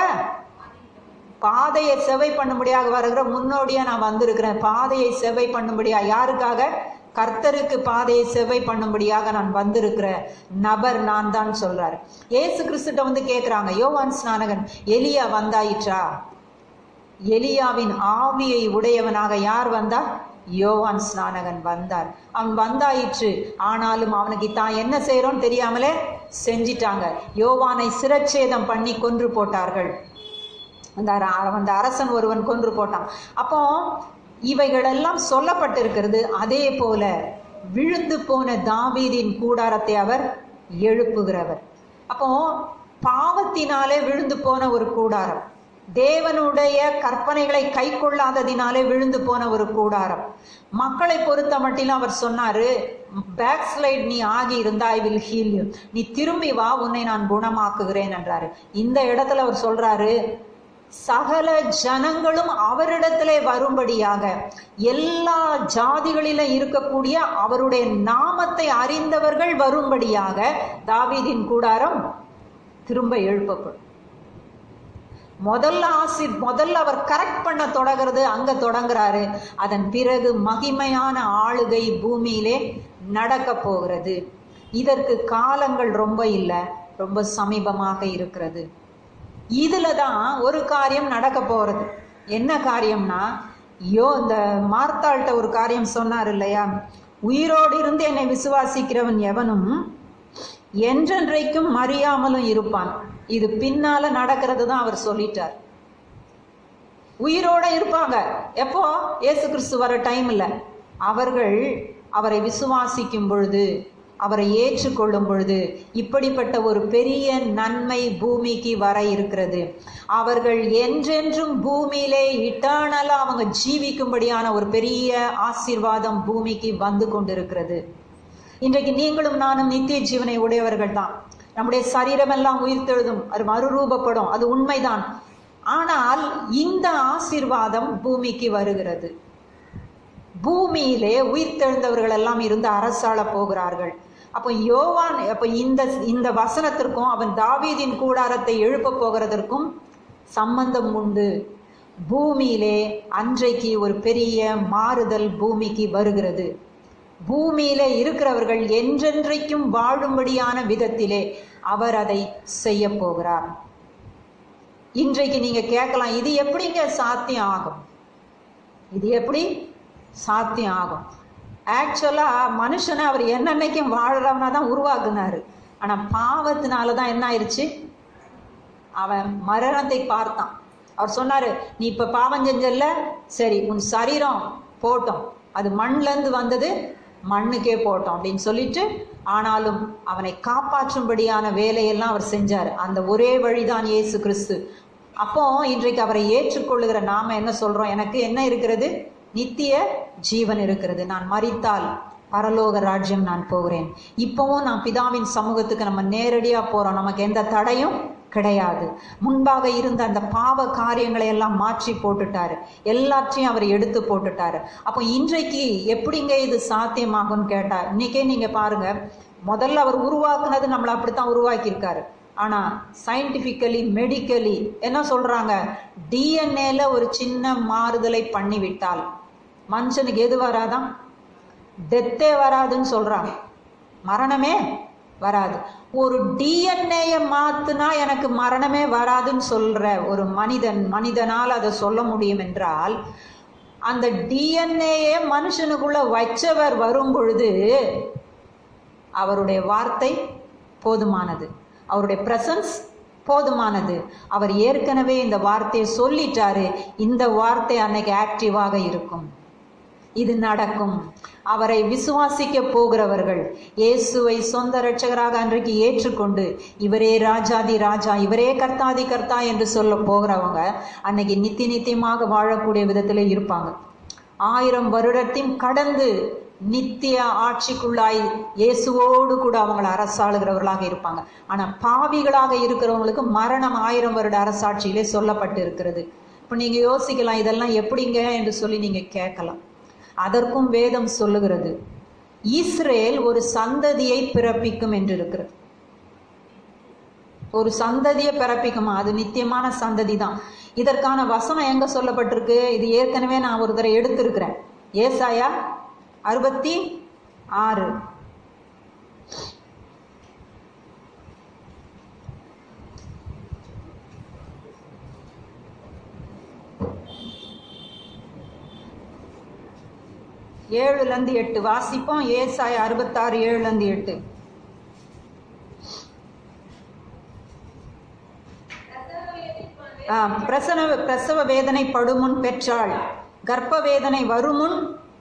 பாதையை செவை பண்ணும்படியாக வருகிற முன்னோடியா நான் வந்திருக்கிறேன் பாதையை செவை பண்ணும்படியா யாருக்காக கர்த்தருக்கு பாதையை செவை பண்ணும்படியாக நான் வந்திருக்கிற நபர் நான் தான் சொல்றாரு ஏசு கிறிஸ்துட்ட வந்து கேட்குறாங்க யோவான் ஸ்நானகன் எலியா வந்தாயிற்றா எலியாவின் ஆவியை உடையவனாக யார் வந்தா யோவான் ஸ்நானகன் வந்தார் அவன் வந்தாயிற்று ஆனாலும் அவனுக்கு தான் என்ன செய்யறோன்னு தெரியாமலே செஞ்சிட்டாங்க யோவானை சிரச்சேதம் பண்ணி கொன்று போட்டார்கள் அந்த அந்த அரசன் ஒருவன் கொன்று போட்டான் அப்போ இவைகளெல்லாம் சொல்லப்பட்டிருக்கிறது அதே போல விழுந்து போன தாவீதின் கூடாரத்தை அவர் எழுப்புகிறவர் அப்போ பாவத்தினாலே விழுந்து போன ஒரு கூடாரம் தேவனுடைய கற்பனைகளை கை கொள்ளாததினாலே விழுந்து போன ஒரு கூடாரம் மக்களை பொறுத்த மட்டிலும் அவர் சொன்னாரு பேக் ஸ்லைட் நீ ஆகி இருந்தா ஐ வில் ஹீல் யூ நீ திரும்பி வா உன்னை நான் குணமாக்குகிறேன் என்றாரு இந்த இடத்துல அவர் சொல்றாரு சகல ஜனங்களும் அவரிடத்திலே வரும்படியாக எல்லா ஜாதிகளில இருக்கக்கூடிய அவருடைய நாமத்தை அறிந்தவர்கள் வரும்படியாக தாவீதின் கூடாரம் திரும்ப எழுப்பப்படும் முதல்ல ஆசி முதல்ல அவர் கரெக்ட் பண்ண தொடங்குறது அங்க தொடங்குறாரு அதன் பிறகு மகிமையான ஆளுகை பூமியிலே நடக்க போகிறது இதற்கு காலங்கள் ரொம்ப இல்லை ரொம்ப சமீபமாக இருக்கிறது இதுல தான் ஒரு காரியம் நடக்க போறது என்ன காரியம்னா யோ இந்த மார்த்தாள்கிட்ட ஒரு காரியம் சொன்னார் இல்லையா உயிரோடு இருந்து என்னை விசுவாசிக்கிறவன் எவனும் என்றென்றைக்கும் மறியாமலும் இருப்பான் இது பின்னால நடக்கிறது தான் அவர் சொல்லிட்டார் உயிரோட இருப்பாங்க எப்போ ஏசு கிறிஸ்து வர டைம்ல அவர்கள் அவரை விசுவாசிக்கும் பொழுது அவரை ஏற்றுக்கொள்ளும் பொழுது இப்படிப்பட்ட ஒரு பெரிய நன்மை பூமிக்கு வர இருக்கிறது அவர்கள் என்றென்றும் பூமியிலே இட்டானலா அவங்க ஜீவிக்கும்படியான ஒரு பெரிய ஆசீர்வாதம் பூமிக்கு வந்து கொண்டிருக்கிறது இன்றைக்கு நீங்களும் நானும் நித்திய ஜீவனை உடையவர்கள் தான் நம்முடைய சரீரம் எல்லாம் உயிர்த்தெழுதும் அது மறுரூபப்படும் அது உண்மைதான் ஆனால் இந்த ஆசீர்வாதம் பூமிக்கு வருகிறது பூமியிலே உயிர்த்தெழுந்தவர்கள் எல்லாம் இருந்து அரசாள போகிறார்கள் அப்போ யோவான் அப்போ இந்த இந்த வசனத்திற்கும் அவன் தாவீதின் கூடாரத்தை எழுப்ப போகிறதற்கும் சம்பந்தம் உண்டு பூமியிலே அன்றைக்கு ஒரு பெரிய மாறுதல் பூமிக்கு வருகிறது பூமியில இருக்கிறவர்கள் என்றென்றைக்கும் வாழும்படியான விதத்திலே அவர் அதை செய்ய போகிறார் இன்றைக்கு நீங்க கேட்கலாம் இது எப்படிங்க சாத்தியம் ஆகும் இது எப்படி சாத்தியம் ஆகும் ஆக்சுவலா மனுஷனை அவர் என்னன்னைக்கும் வாழறவனா தான் உருவாக்குனாரு ஆனா பாவத்தினால தான் என்ன ஆயிடுச்சு அவன் மரணத்தை பார்த்தான் அவர் சொன்னாரு நீ இப்ப பாவம் செஞ்சல்ல சரி உன் சரீரம் போட்டோம் அது மண்லேருந்து வந்தது மண்ணுக்கே போட்டோம் அப்படின்னு சொல்லிட்டு ஆனாலும் அவனை காப்பாற்றும்படியான வேலையெல்லாம் அவர் செஞ்சார் அந்த ஒரே வழிதான் இயேசு கிறிஸ்து அப்போ இன்றைக்கு அவரை ஏற்றுக்கொள்ளுகிற நாம என்ன சொல்றோம் எனக்கு என்ன இருக்கிறது நித்திய ஜீவன் இருக்கிறது நான் மறித்தால் பரலோக ராஜ்யம் நான் போகிறேன் இப்போவும் நான் பிதாவின் சமூகத்துக்கு நம்ம நேரடியா போறோம் நமக்கு எந்த தடையும் கிடையாது முன்பாக இருந்த அந்த பாவ காரியங்களை எல்லாம் மாற்றி போட்டுட்டாரு எல்லாத்தையும் அவர் எடுத்து போட்டுட்டாரு அப்போ இன்றைக்கு எப்படிங்க இது சாத்தியமாகும்னு கேட்டா இன்னைக்கே நீங்க பாருங்க முதல்ல அவர் உருவாக்குனது நம்மளை அப்படித்தான் உருவாக்கியிருக்காரு ஆனா சயின்டிபிக்கலி மெடிக்கலி என்ன சொல்றாங்க டிஎன்ஏல ஒரு சின்ன மாறுதலை பண்ணிவிட்டால் மனுஷனுக்கு எது வராதான் டெத்தே வராதுன்னு சொல்றாங்க மரணமே வராது ஒரு டிஎன்ஏய மாத்துனா எனக்கு மரணமே வராதுன்னு சொல்ற ஒரு மனிதன் மனிதனால் அதை சொல்ல முடியும் என்றால் அந்த டிஎன்ஏயே மனுஷனுக்குள்ள வச்சவர் வரும் பொழுது அவருடைய வார்த்தை போதுமானது அவருடைய பிரசன்ஸ் போதுமானது அவர் ஏற்கனவே இந்த வார்த்தையை சொல்லிட்டாரு இந்த வார்த்தை அன்னைக்கு ஆக்டிவாக இருக்கும் இது நடக்கும் அவரை விசுவாசிக்க போகிறவர்கள் இயேசுவை சொந்த இரட்சகராக அன்றைக்கு ஏற்றுக்கொண்டு இவரே ராஜாதி ராஜா இவரே கர்த்தாதி கர்த்தா என்று சொல்ல போகிறவங்க அன்னைக்கு நித்தி நித்தியமாக வாழக்கூடிய விதத்தில் இருப்பாங்க ஆயிரம் வருடத்தையும் கடந்து நித்திய ஆட்சிக்குள்ளாய் இயேசுவோடு கூட அவங்களை அரசாளுகிறவர்களாக இருப்பாங்க ஆனா பாவிகளாக இருக்கிறவங்களுக்கு மரணம் ஆயிரம் வருட அரசாட்சியிலே சொல்லப்பட்டு இருக்கிறது இப்போ நீங்க யோசிக்கலாம் இதெல்லாம் எப்படிங்க என்று சொல்லி நீங்க கேட்கலாம் அதற்கும் வேதம் சொல்லுகிறது இஸ்ரேல் ஒரு சந்ததியை பிறப்பிக்கும் என்று இருக்கிறது ஒரு சந்ததியை பிறப்பிக்குமா அது நித்தியமான சந்ததி தான் இதற்கான வசனம் எங்க சொல்லப்பட்டிருக்கு இது ஏற்கனவே நான் ஒரு தடவை எடுத்திருக்கிறேன் ஏசாயா அறுபத்தி ஆறு ஏழுல இருந்து எட்டு வாசிப்போம் ஏசாய அறுபத்தாறு ஏழுல இருந்து எட்டு ஆ, பிரசன பிரசவ வேதனை படுமுன் பெற்றாள் கர்ப்ப வேதனை வருமுன்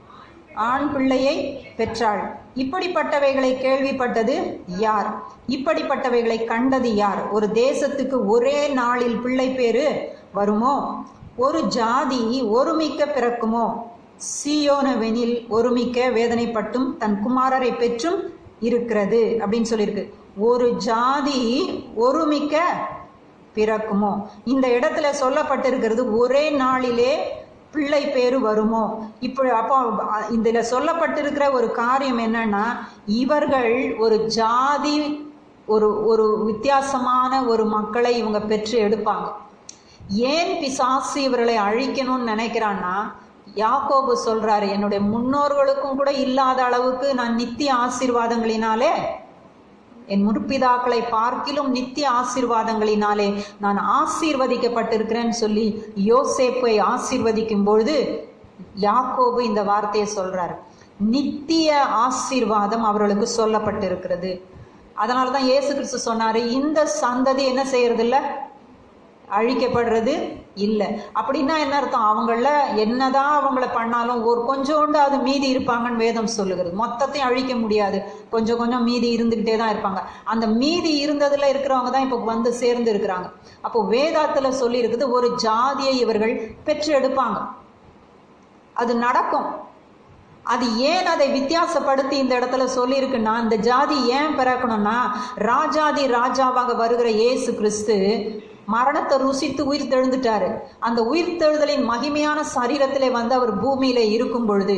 ஆண் பிள்ளையை பெற்றாள் இப்படிப்பட்டவைகளை கேள்விப்பட்டது யார் இப்படிப்பட்டவைகளை கண்டது யார் ஒரு தேசத்துக்கு ஒரே நாளில் பிள்ளை பேரு வருமோ ஒரு ஜாதி ஒருமிக்க பிறக்குமோ சீயோனவெனில் ஒருமிக்க வேதனைப்பட்டும் தன் குமாரரை பெற்றும் இருக்கிறது அப்படின்னு சொல்லியிருக்கு ஒரு ஜாதி ஒருமிக்க பிறக்குமோ இந்த இடத்துல சொல்லப்பட்டிருக்கிறது ஒரே நாளிலே பிள்ளை பேரு வருமோ இப்போ அப்போ இதுல சொல்லப்பட்டிருக்கிற ஒரு காரியம் என்னன்னா இவர்கள் ஒரு ஜாதி ஒரு ஒரு வித்தியாசமான ஒரு மக்களை இவங்க பெற்று எடுப்பாங்க ஏன் பிசாசு இவர்களை அழிக்கணும்னு நினைக்கிறான்னா யாக்கோபு சொல்றாரு என்னுடைய முன்னோர்களுக்கும் கூட இல்லாத அளவுக்கு நான் நித்திய ஆசீர்வாதங்களினாலே என் முற்பிதாக்களை பார்க்கிலும் நித்திய ஆசீர்வாதங்களினாலே நான் ஆசீர்வதிக்கப்பட்டிருக்கிறேன்னு சொல்லி யோசேப்பை ஆசீர்வதிக்கும் பொழுது யாக்கோபு இந்த வார்த்தையை சொல்றார் நித்திய ஆசீர்வாதம் அவர்களுக்கு சொல்லப்பட்டிருக்கிறது அதனால தான் இயேசு கிறிஸ்து சொன்னாரு இந்த சந்ததி என்ன செய்யறது இல்ல அழிக்கப்படுறது இல்லை அப்படின்னா என்ன அர்த்தம் அவங்கள என்னதான் அவங்கள பண்ணாலும் ஒரு கொஞ்சோண்டு அது மீதி இருப்பாங்கன்னு வேதம் சொல்லுகிறது மொத்தத்தையும் அழிக்க முடியாது கொஞ்சம் கொஞ்சம் மீதி இருந்துகிட்டே தான் இருப்பாங்க அந்த மீதி இருந்ததுல இருக்கிறவங்க தான் இப்போ வந்து சேர்ந்து இருக்கிறாங்க அப்போ வேதாத்துல சொல்லி இருக்குது ஒரு ஜாதியை இவர்கள் பெற்று எடுப்பாங்க அது நடக்கும் அது ஏன் அதை வித்தியாசப்படுத்தி இந்த இடத்துல சொல்லியிருக்குன்னா இந்த ஜாதி ஏன் பிறக்கணும்னா ராஜாதி ராஜாவாக வருகிற இயேசு கிறிஸ்து மரணத்தை ருசித்து உயிர் தெழுந்துட்டாரு அந்த உயிர் தெழுதலின் மகிமையான சரீரத்திலே வந்து அவர் பூமியில இருக்கும் பொழுது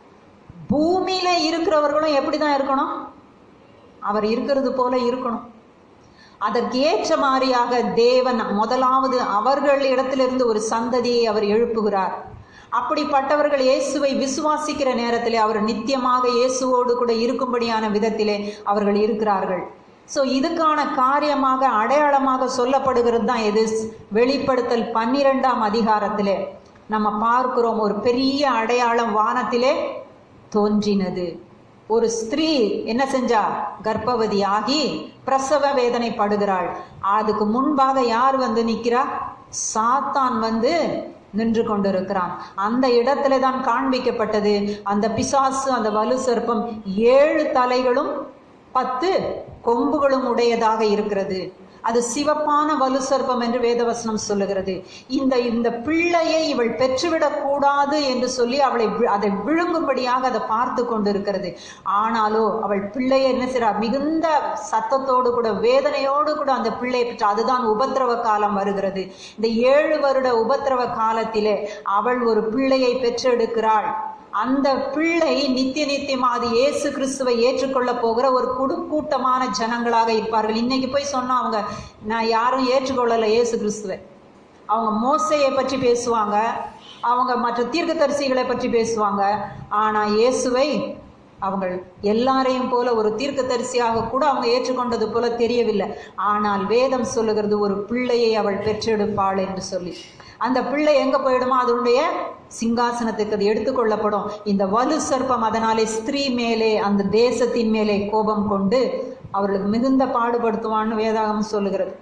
பூமியில இருக்கிறவர்களும் எப்படிதான் இருக்கணும் அவர் இருக்கிறது போல இருக்கணும் அதற்கு ஏற்ற மாதிரியாக தேவன் முதலாவது அவர்கள் இடத்திலிருந்து ஒரு சந்ததியை அவர் எழுப்புகிறார் அப்படிப்பட்டவர்கள் இயேசுவை விசுவாசிக்கிற நேரத்திலே அவர் நித்தியமாக இயேசுவோடு கூட இருக்கும்படியான விதத்திலே அவர்கள் இருக்கிறார்கள் ஸோ இதுக்கான காரியமாக அடையாளமாக சொல்லப்படுகிறது தான் எது வெளிப்படுத்தல் பன்னிரெண்டாம் அதிகாரத்திலே நம்ம பார்க்கிறோம் ஒரு பெரிய அடையாளம் வானத்திலே தோன்றினது ஒரு ஸ்திரீ என்ன செஞ்சா கர்ப்பவதி ஆகி பிரசவ வேதனைப்படுகிறாள் அதுக்கு முன்பாக யார் வந்து நிக்கிறா சாத்தான் வந்து நின்று கொண்டிருக்கிறான் அந்த இடத்துல தான் காண்பிக்கப்பட்டது அந்த பிசாசு அந்த வலு சர்ப்பம் ஏழு தலைகளும் பத்து கொம்புகளும் உடையதாக இருக்கிறது அது சிவப்பான வலு சர்ப்பம் என்று வேதவசனம் சொல்லுகிறது இந்த இந்த பிள்ளையை இவள் பெற்றுவிடக் கூடாது என்று சொல்லி அவளை வி- அதை விழுங்கும்படியாக அதை பார்த்து கொண்டிருக்கிறது ஆனாலோ அவள் பிள்ளையை என்ன செய்றா மிகுந்த சத்தத்தோடு கூட வேதனையோடு கூட அந்த பிள்ளையை பெற்று அதுதான் உபத்திரவ காலம் வருகிறது இந்த ஏழு வருட உபத்திரவ காலத்திலே அவள் ஒரு பிள்ளையை பெற்றெடுக்கிறாள் அந்த பிள்ளை நித்திய நித்தியமா அது இயேசு கிறிஸ்துவை ஏற்றுக்கொள்ள போகிற ஒரு குடு கூட்டமான ஜனங்களாக இருப்பார்கள் இன்னைக்கு போய் சொன்னா அவங்க நான் யாரும் ஏற்றுக்கொள்ளலை இயேசு கிறிஸ்துவை அவங்க மோசையை பற்றி பேசுவாங்க அவங்க மற்ற தீர்க்கதரிசிகளை பற்றி பேசுவாங்க ஆனா இயேசுவை அவங்க எல்லாரையும் போல ஒரு தீர்க்கதரிசியாக கூட அவங்க ஏற்றுக்கொண்டது போல தெரியவில்லை ஆனால் வேதம் சொல்லுகிறது ஒரு பிள்ளையை அவள் பெற்றெடுப்பாள் என்று சொல்லி அந்த பிள்ளை எங்க போயிடுமோ அதனுடைய சிங்காசனத்துக்கு அது எடுத்துக்கொள்ளப்படும் இந்த வலு சர்ப்பம் அதனாலே ஸ்திரீ மேலே அந்த தேசத்தின் மேலே கோபம் கொண்டு அவர்களுக்கு மிகுந்த பாடுபடுத்துவான்னு வேதாகம் சொல்லுகிறது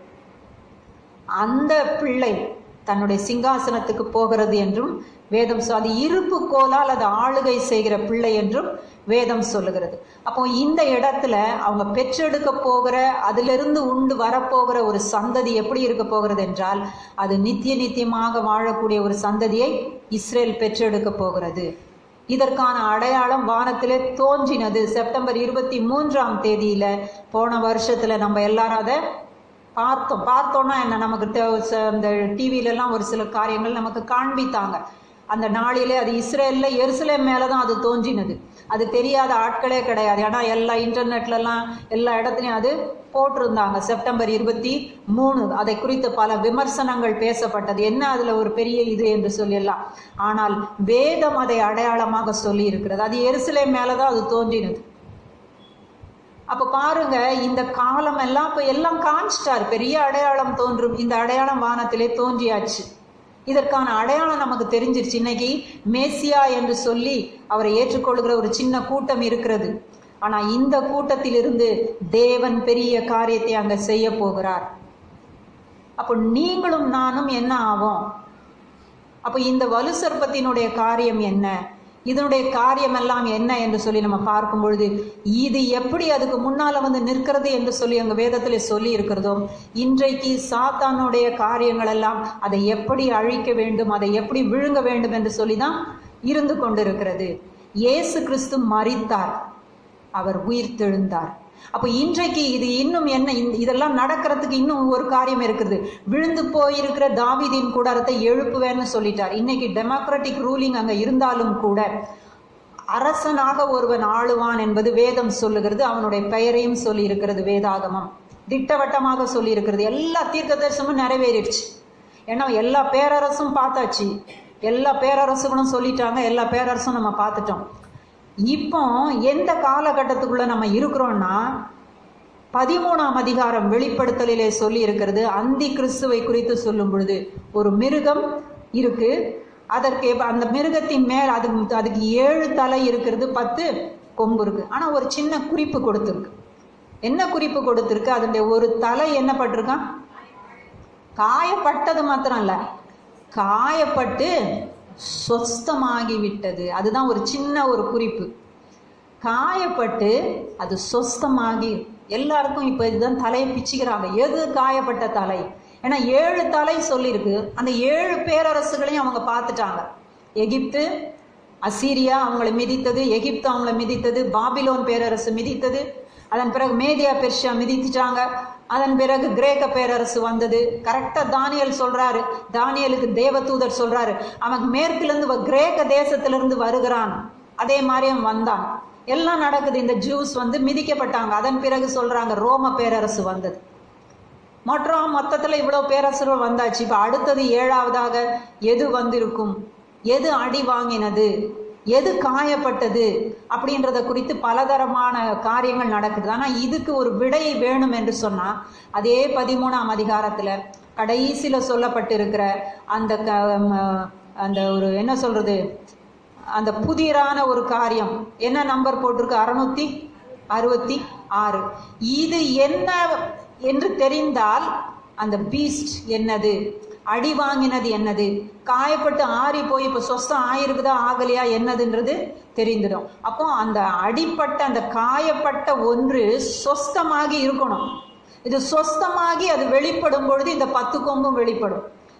அந்த பிள்ளை தன்னுடைய சிங்காசனத்துக்கு போகிறது என்றும் வேதம் சொல் அது இருப்பு கோலால் அது ஆளுகை செய்கிற பிள்ளை என்றும் வேதம் சொல்லுகிறது அப்போ இந்த இடத்துல அவங்க பெற்றெடுக்க போகிற அதிலிருந்து உண்டு வரப்போகிற ஒரு சந்ததி எப்படி இருக்க போகிறது என்றால் அது நித்திய நித்தியமாக வாழக்கூடிய ஒரு சந்ததியை இஸ்ரேல் பெற்றெடுக்க போகிறது இதற்கான அடையாளம் வானத்திலே தோன்றினது செப்டம்பர் இருபத்தி மூன்றாம் தேதியில போன வருஷத்துல நம்ம எல்லாரும் அதை பார்த்தோம் பார்த்தோன்னா என்ன நமக்கு தெ- ச- இந்த டிவில எல்லாம் ஒரு சில காரியங்கள் நமக்கு காண்பித்தாங்க அந்த நாளிலே அது இஸ்ரேல்ல எருசலேம் மேலதான் அது தோன்றினது அது தெரியாத ஆட்களே கிடையாது ஏன்னா எல்லா இன்டர்நெட்ல எல்லாம் எல்லா இடத்துலயும் அது போட்டிருந்தாங்க செப்டம்பர் இருபத்தி மூணு அதை குறித்து பல விமர்சனங்கள் பேசப்பட்டது என்ன அதுல ஒரு பெரிய இது என்று சொல்லலாம் ஆனால் வேதம் அதை அடையாளமாக சொல்லி இருக்கிறது அது எருசலேம் மேலதான் அது தோன்றினது அப்ப பாருங்க இந்த காலம் எல்லாம் இப்ப எல்லாம் காமிச்சிட்டார் பெரிய அடையாளம் தோன்றும் இந்த அடையாளம் வானத்திலே தோன்றியாச்சு இதற்கான அடையாளம் நமக்கு தெரிஞ்சிருச்சு இன்னைக்கு மேசியா என்று சொல்லி அவரை ஏற்றுக்கொள்கிற ஒரு சின்ன கூட்டம் இருக்கிறது ஆனா இந்த கூட்டத்திலிருந்து தேவன் பெரிய காரியத்தை அங்க செய்ய போகிறார் அப்போ நீங்களும் நானும் என்ன ஆவோம் அப்ப இந்த வலு சர்ப்பத்தினுடைய காரியம் என்ன இதனுடைய காரியம் எல்லாம் என்ன என்று சொல்லி நம்ம பார்க்கும் பொழுது இது எப்படி அதுக்கு முன்னால வந்து நிற்கிறது என்று சொல்லி அங்க வேதத்திலே சொல்லி இருக்கிறதோ இன்றைக்கு சாத்தானுடைய காரியங்கள் எல்லாம் அதை எப்படி அழிக்க வேண்டும் அதை எப்படி விழுங்க வேண்டும் என்று சொல்லி தான் இருந்து கொண்டிருக்கிறது இயேசு கிறிஸ்து மரித்தார் அவர் உயிர்த்தெழுந்தார் அப்ப இன்றைக்கு இது இன்னும் என்ன இந்த- இதெல்லாம் நடக்கிறதுக்கு இன்னும் ஒரு காரியம் இருக்குது விழுந்து போயிருக்கிற தாவீதின் கூடாரத்தை எழுப்புவேன்னு சொல்லிட்டார் இன்னைக்கு டெமோக்ராட்டிக் ரூலிங் அங்க இருந்தாலும் கூட அரசனாக ஒருவன் ஆளுவான் என்பது வேதம் சொல்லுகிறது அவனுடைய பெயரையும் சொல்லி இருக்கிறது வேதாகமம் திட்டவட்டமாக சொல்லி இருக்கிறது எல்லா தீர்க்க தரிசனமும் நிறைவேறிடுச்சு ஏன்னா எல்லா பேரரசும் பார்த்தாச்சு எல்லா பேரரசுகளும் சொல்லிட்டாங்க எல்லா பேரரசும் நம்ம பார்த்துட்டோம் இப்போ எந்த காலகட்டத்துக்குள்ள நம்ம இருக்கிறோம்னா பதிமூணாம் அதிகாரம் வெளிப்படுத்தலிலே சொல்லி இருக்கிறது அந்தி கிறிஸ்துவை குறித்து சொல்லும் பொழுது ஒரு மிருகம் இருக்கு அதற்கு எப்ப- அந்த மிருகத்தின் மேல் அது அதுக்கு ஏழு தலை இருக்கிறது பத்து கொம்பு இருக்கு ஆனா ஒரு சின்ன குறிப்பு கொடுத்துருக்கு என்ன குறிப்பு கொடுத்துருக்கு அதனுடைய ஒரு தலை என்ன பட்டிருக்கான் காயப்பட்டது மாத்திரம் இல்ல காயப்பட்டு சொஸ்தமாகி விட்டது அதுதான் ஒரு சின்ன ஒரு குறிப்பு காயப்பட்டு அது சொஸ்தமாகி எல்லாருக்கும் இப்ப இதுதான் தலையை பிச்சுக்கிறாங்க எது காயப்பட்ட தலை ஏன்னா ஏழு தலை சொல்லியிருக்கு அந்த ஏழு பேரரசுகளையும் அவங்க பார்த்துட்டாங்க எகிப்து அசீரியா அவங்களை மிதித்தது எகிப்து அவங்கள மிதித்தது பாபிலோன் பேரரசு மிதித்தது அதன் பிறகு மேதியா பெர்ஷியா மிதித்துட்டாங்க அதன் பிறகு கிரேக்க பேரரசு வந்தது கரெக்டா தானியல் சொல்றாரு தானியலுக்கு தேவதூதர் சொல்றாரு அவன் மேற்குல இருந்து வ- கிரேக்க தேசத்திலிருந்து வருகிறான் அதே மாதிரி அவன் வந்தான் எல்லாம் நடக்குது இந்த ஜூஸ் வந்து மிதிக்கப்பட்டாங்க அதன் பிறகு சொல்றாங்க ரோம பேரரசு வந்தது மற்றும் மொத்தத்துல இவ்வளவு பேரரசுகள் வந்தாச்சு இப்ப அடுத்தது ஏழாவதாக எது வந்திருக்கும் எது அடி வாங்கினது எது காயப்பட்டது அப்படின்றத குறித்து பலதரமான காரியங்கள் நடக்குது ஆனா இதுக்கு ஒரு விடை வேணும் என்று சொன்னா அதே பதிமூணாம் அதிகாரத்துல கடைசியில சொல்லப்பட்டிருக்கிற அந்த க- ம, அந்த ஒரு என்ன சொல்றது அந்த புதிரான ஒரு காரியம் என்ன நம்பர் போட்டிருக்கு அறுநூத்தி அறுபத்தி ஆறு இது என்ன என்று தெரிந்தால் அந்த பீஸ்ட் என்னது அடி வாங்கினது என்னது காயப்பட்டு ஆறி போய் இப்ப சொஸ்தம் ஆயிருக்குதா ஆகலையா என்னதுன்றது தெரிந்துடும் அப்போ அந்த அடிப்பட்ட அந்த காயப்பட்ட ஒன்று சொஸ்தமாகி இருக்கணும் இது சொஸ்தமாகி அது வெளிப்படும் பொழுது இந்த பத்து கொம்பும் வெளிப்படும்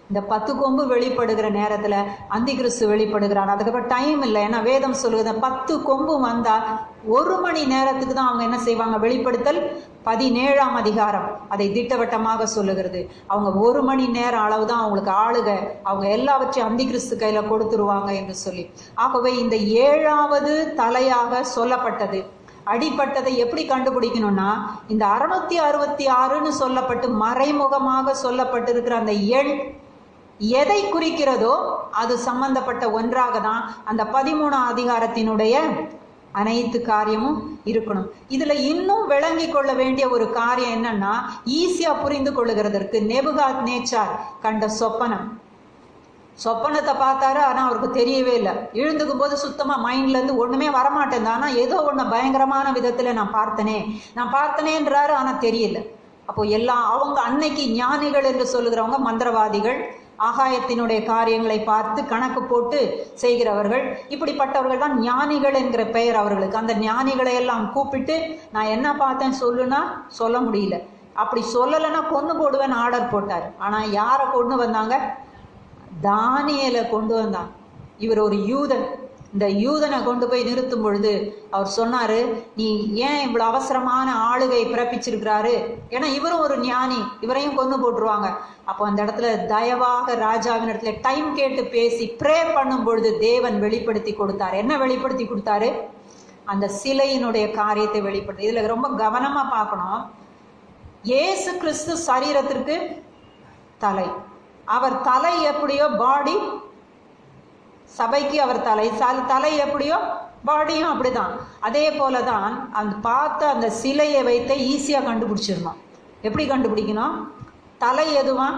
இந்த பத்து கொம்பு வெளிப்படுகிற நேரத்தில் அந்தி கிறிஸ்து வெளிப்படுகிறான் அதுக்கப்புறம் டைம் இல்லை ஏன்னா வேதம் சொல்லுது பத்து கொம்பு வந்தா ஒரு மணி நேரத்துக்கு தான் அவங்க என்ன செய்வாங்க வெளிப்படுத்தல் பதினேழாம் அதிகாரம் அதை திட்டவட்டமாக சொல்லுகிறது அவங்க ஒரு மணி நேரம் அளவு தான் அவங்களுக்கு ஆளுக அவங்க எல்லாவற்றையும் அந்தி கிறிஸ்து கையில கொடுத்துருவாங்க என்று சொல்லி ஆகவே இந்த ஏழாவது தலையாக சொல்லப்பட்டது அடிப்பட்டதை எப்படி கண்டுபிடிக்கணும்னா இந்த அறுநூத்தி அறுபத்தி ஆறுன்னு சொல்லப்பட்டு மறைமுகமாக சொல்லப்பட்டிருக்கிற அந்த எண் எதை குறிக்கிறதோ அது சம்பந்தப்பட்ட ஒன்றாக தான் அந்த பதிமூணாம் அதிகாரத்தினுடைய அனைத்து காரியமும் இருக்கணும் இதுல இன்னும் விளங்கி கொள்ள வேண்டிய ஒரு காரியம் என்னன்னா ஈஸியா புரிந்து கொள்ளுகிறதற்கு நெபுகாத் நேச்சார் கண்ட சொப்பனம் சொப்பனத்தை பார்த்தாரு ஆனா அவருக்கு தெரியவே இல்லை எழுந்துக்கும் போது சுத்தமா மைண்ட்ல இருந்து ஒண்ணுமே வரமாட்டேன் ஆனா ஏதோ ஒண்ணு பயங்கரமான விதத்துல நான் பார்த்தனே நான் பார்த்தனேன்றாரு ஆனா தெரியல அப்போ எல்லாம் அவங்க அன்னைக்கு ஞானிகள் என்று சொல்லுகிறவங்க மந்திரவாதிகள் ஆகாயத்தினுடைய காரியங்களை பார்த்து கணக்கு போட்டு செய்கிறவர்கள் இப்படிப்பட்டவர்கள் தான் ஞானிகள் என்கிற பெயர் அவர்களுக்கு அந்த ஞானிகளை எல்லாம் கூப்பிட்டு நான் என்ன பார்த்தேன் சொல்லுனா சொல்ல முடியல அப்படி சொல்லலைன்னா கொண்டு போடுவேன் ஆர்டர் போட்டார் ஆனா யாரை கொண்டு வந்தாங்க தானியலை கொண்டு வந்தான் இவர் ஒரு யூதன் இந்த யூதனை கொண்டு போய் நிறுத்தும் பொழுது அவர் சொன்னாரு நீ ஏன் இவ்வளவு அவசரமான ஆளுகை பிறப்பிச்சிருக்கிறாரு ஏன்னா இவரும் ஒரு ஞானி இவரையும் கொண்டு போட்டுருவாங்க அப்போ அந்த இடத்துல தயவாக ராஜாவின் இடத்துல டைம் கேட்டு பேசி ப்ரே பண்ணும் பொழுது தேவன் வெளிப்படுத்தி கொடுத்தாரு என்ன வெளிப்படுத்தி கொடுத்தாரு அந்த சிலையினுடைய காரியத்தை வெளிப்படுத்தி இதுல ரொம்ப கவனமா பார்க்கணும் இயேசு கிறிஸ்து சரீரத்திற்கு தலை அவர் தலை எப்படியோ பாடி சபைக்கு அவர் தலை ச- தலை எப்படியோ பாடியும் அப்படிதான் அதே போலதான் அந்த பார்த்த அந்த சிலையை வைத்து ஈஸியா கண்டுபிடிச்சிடணும் எப்படி கண்டுபிடிக்கணும் தலை எதுவா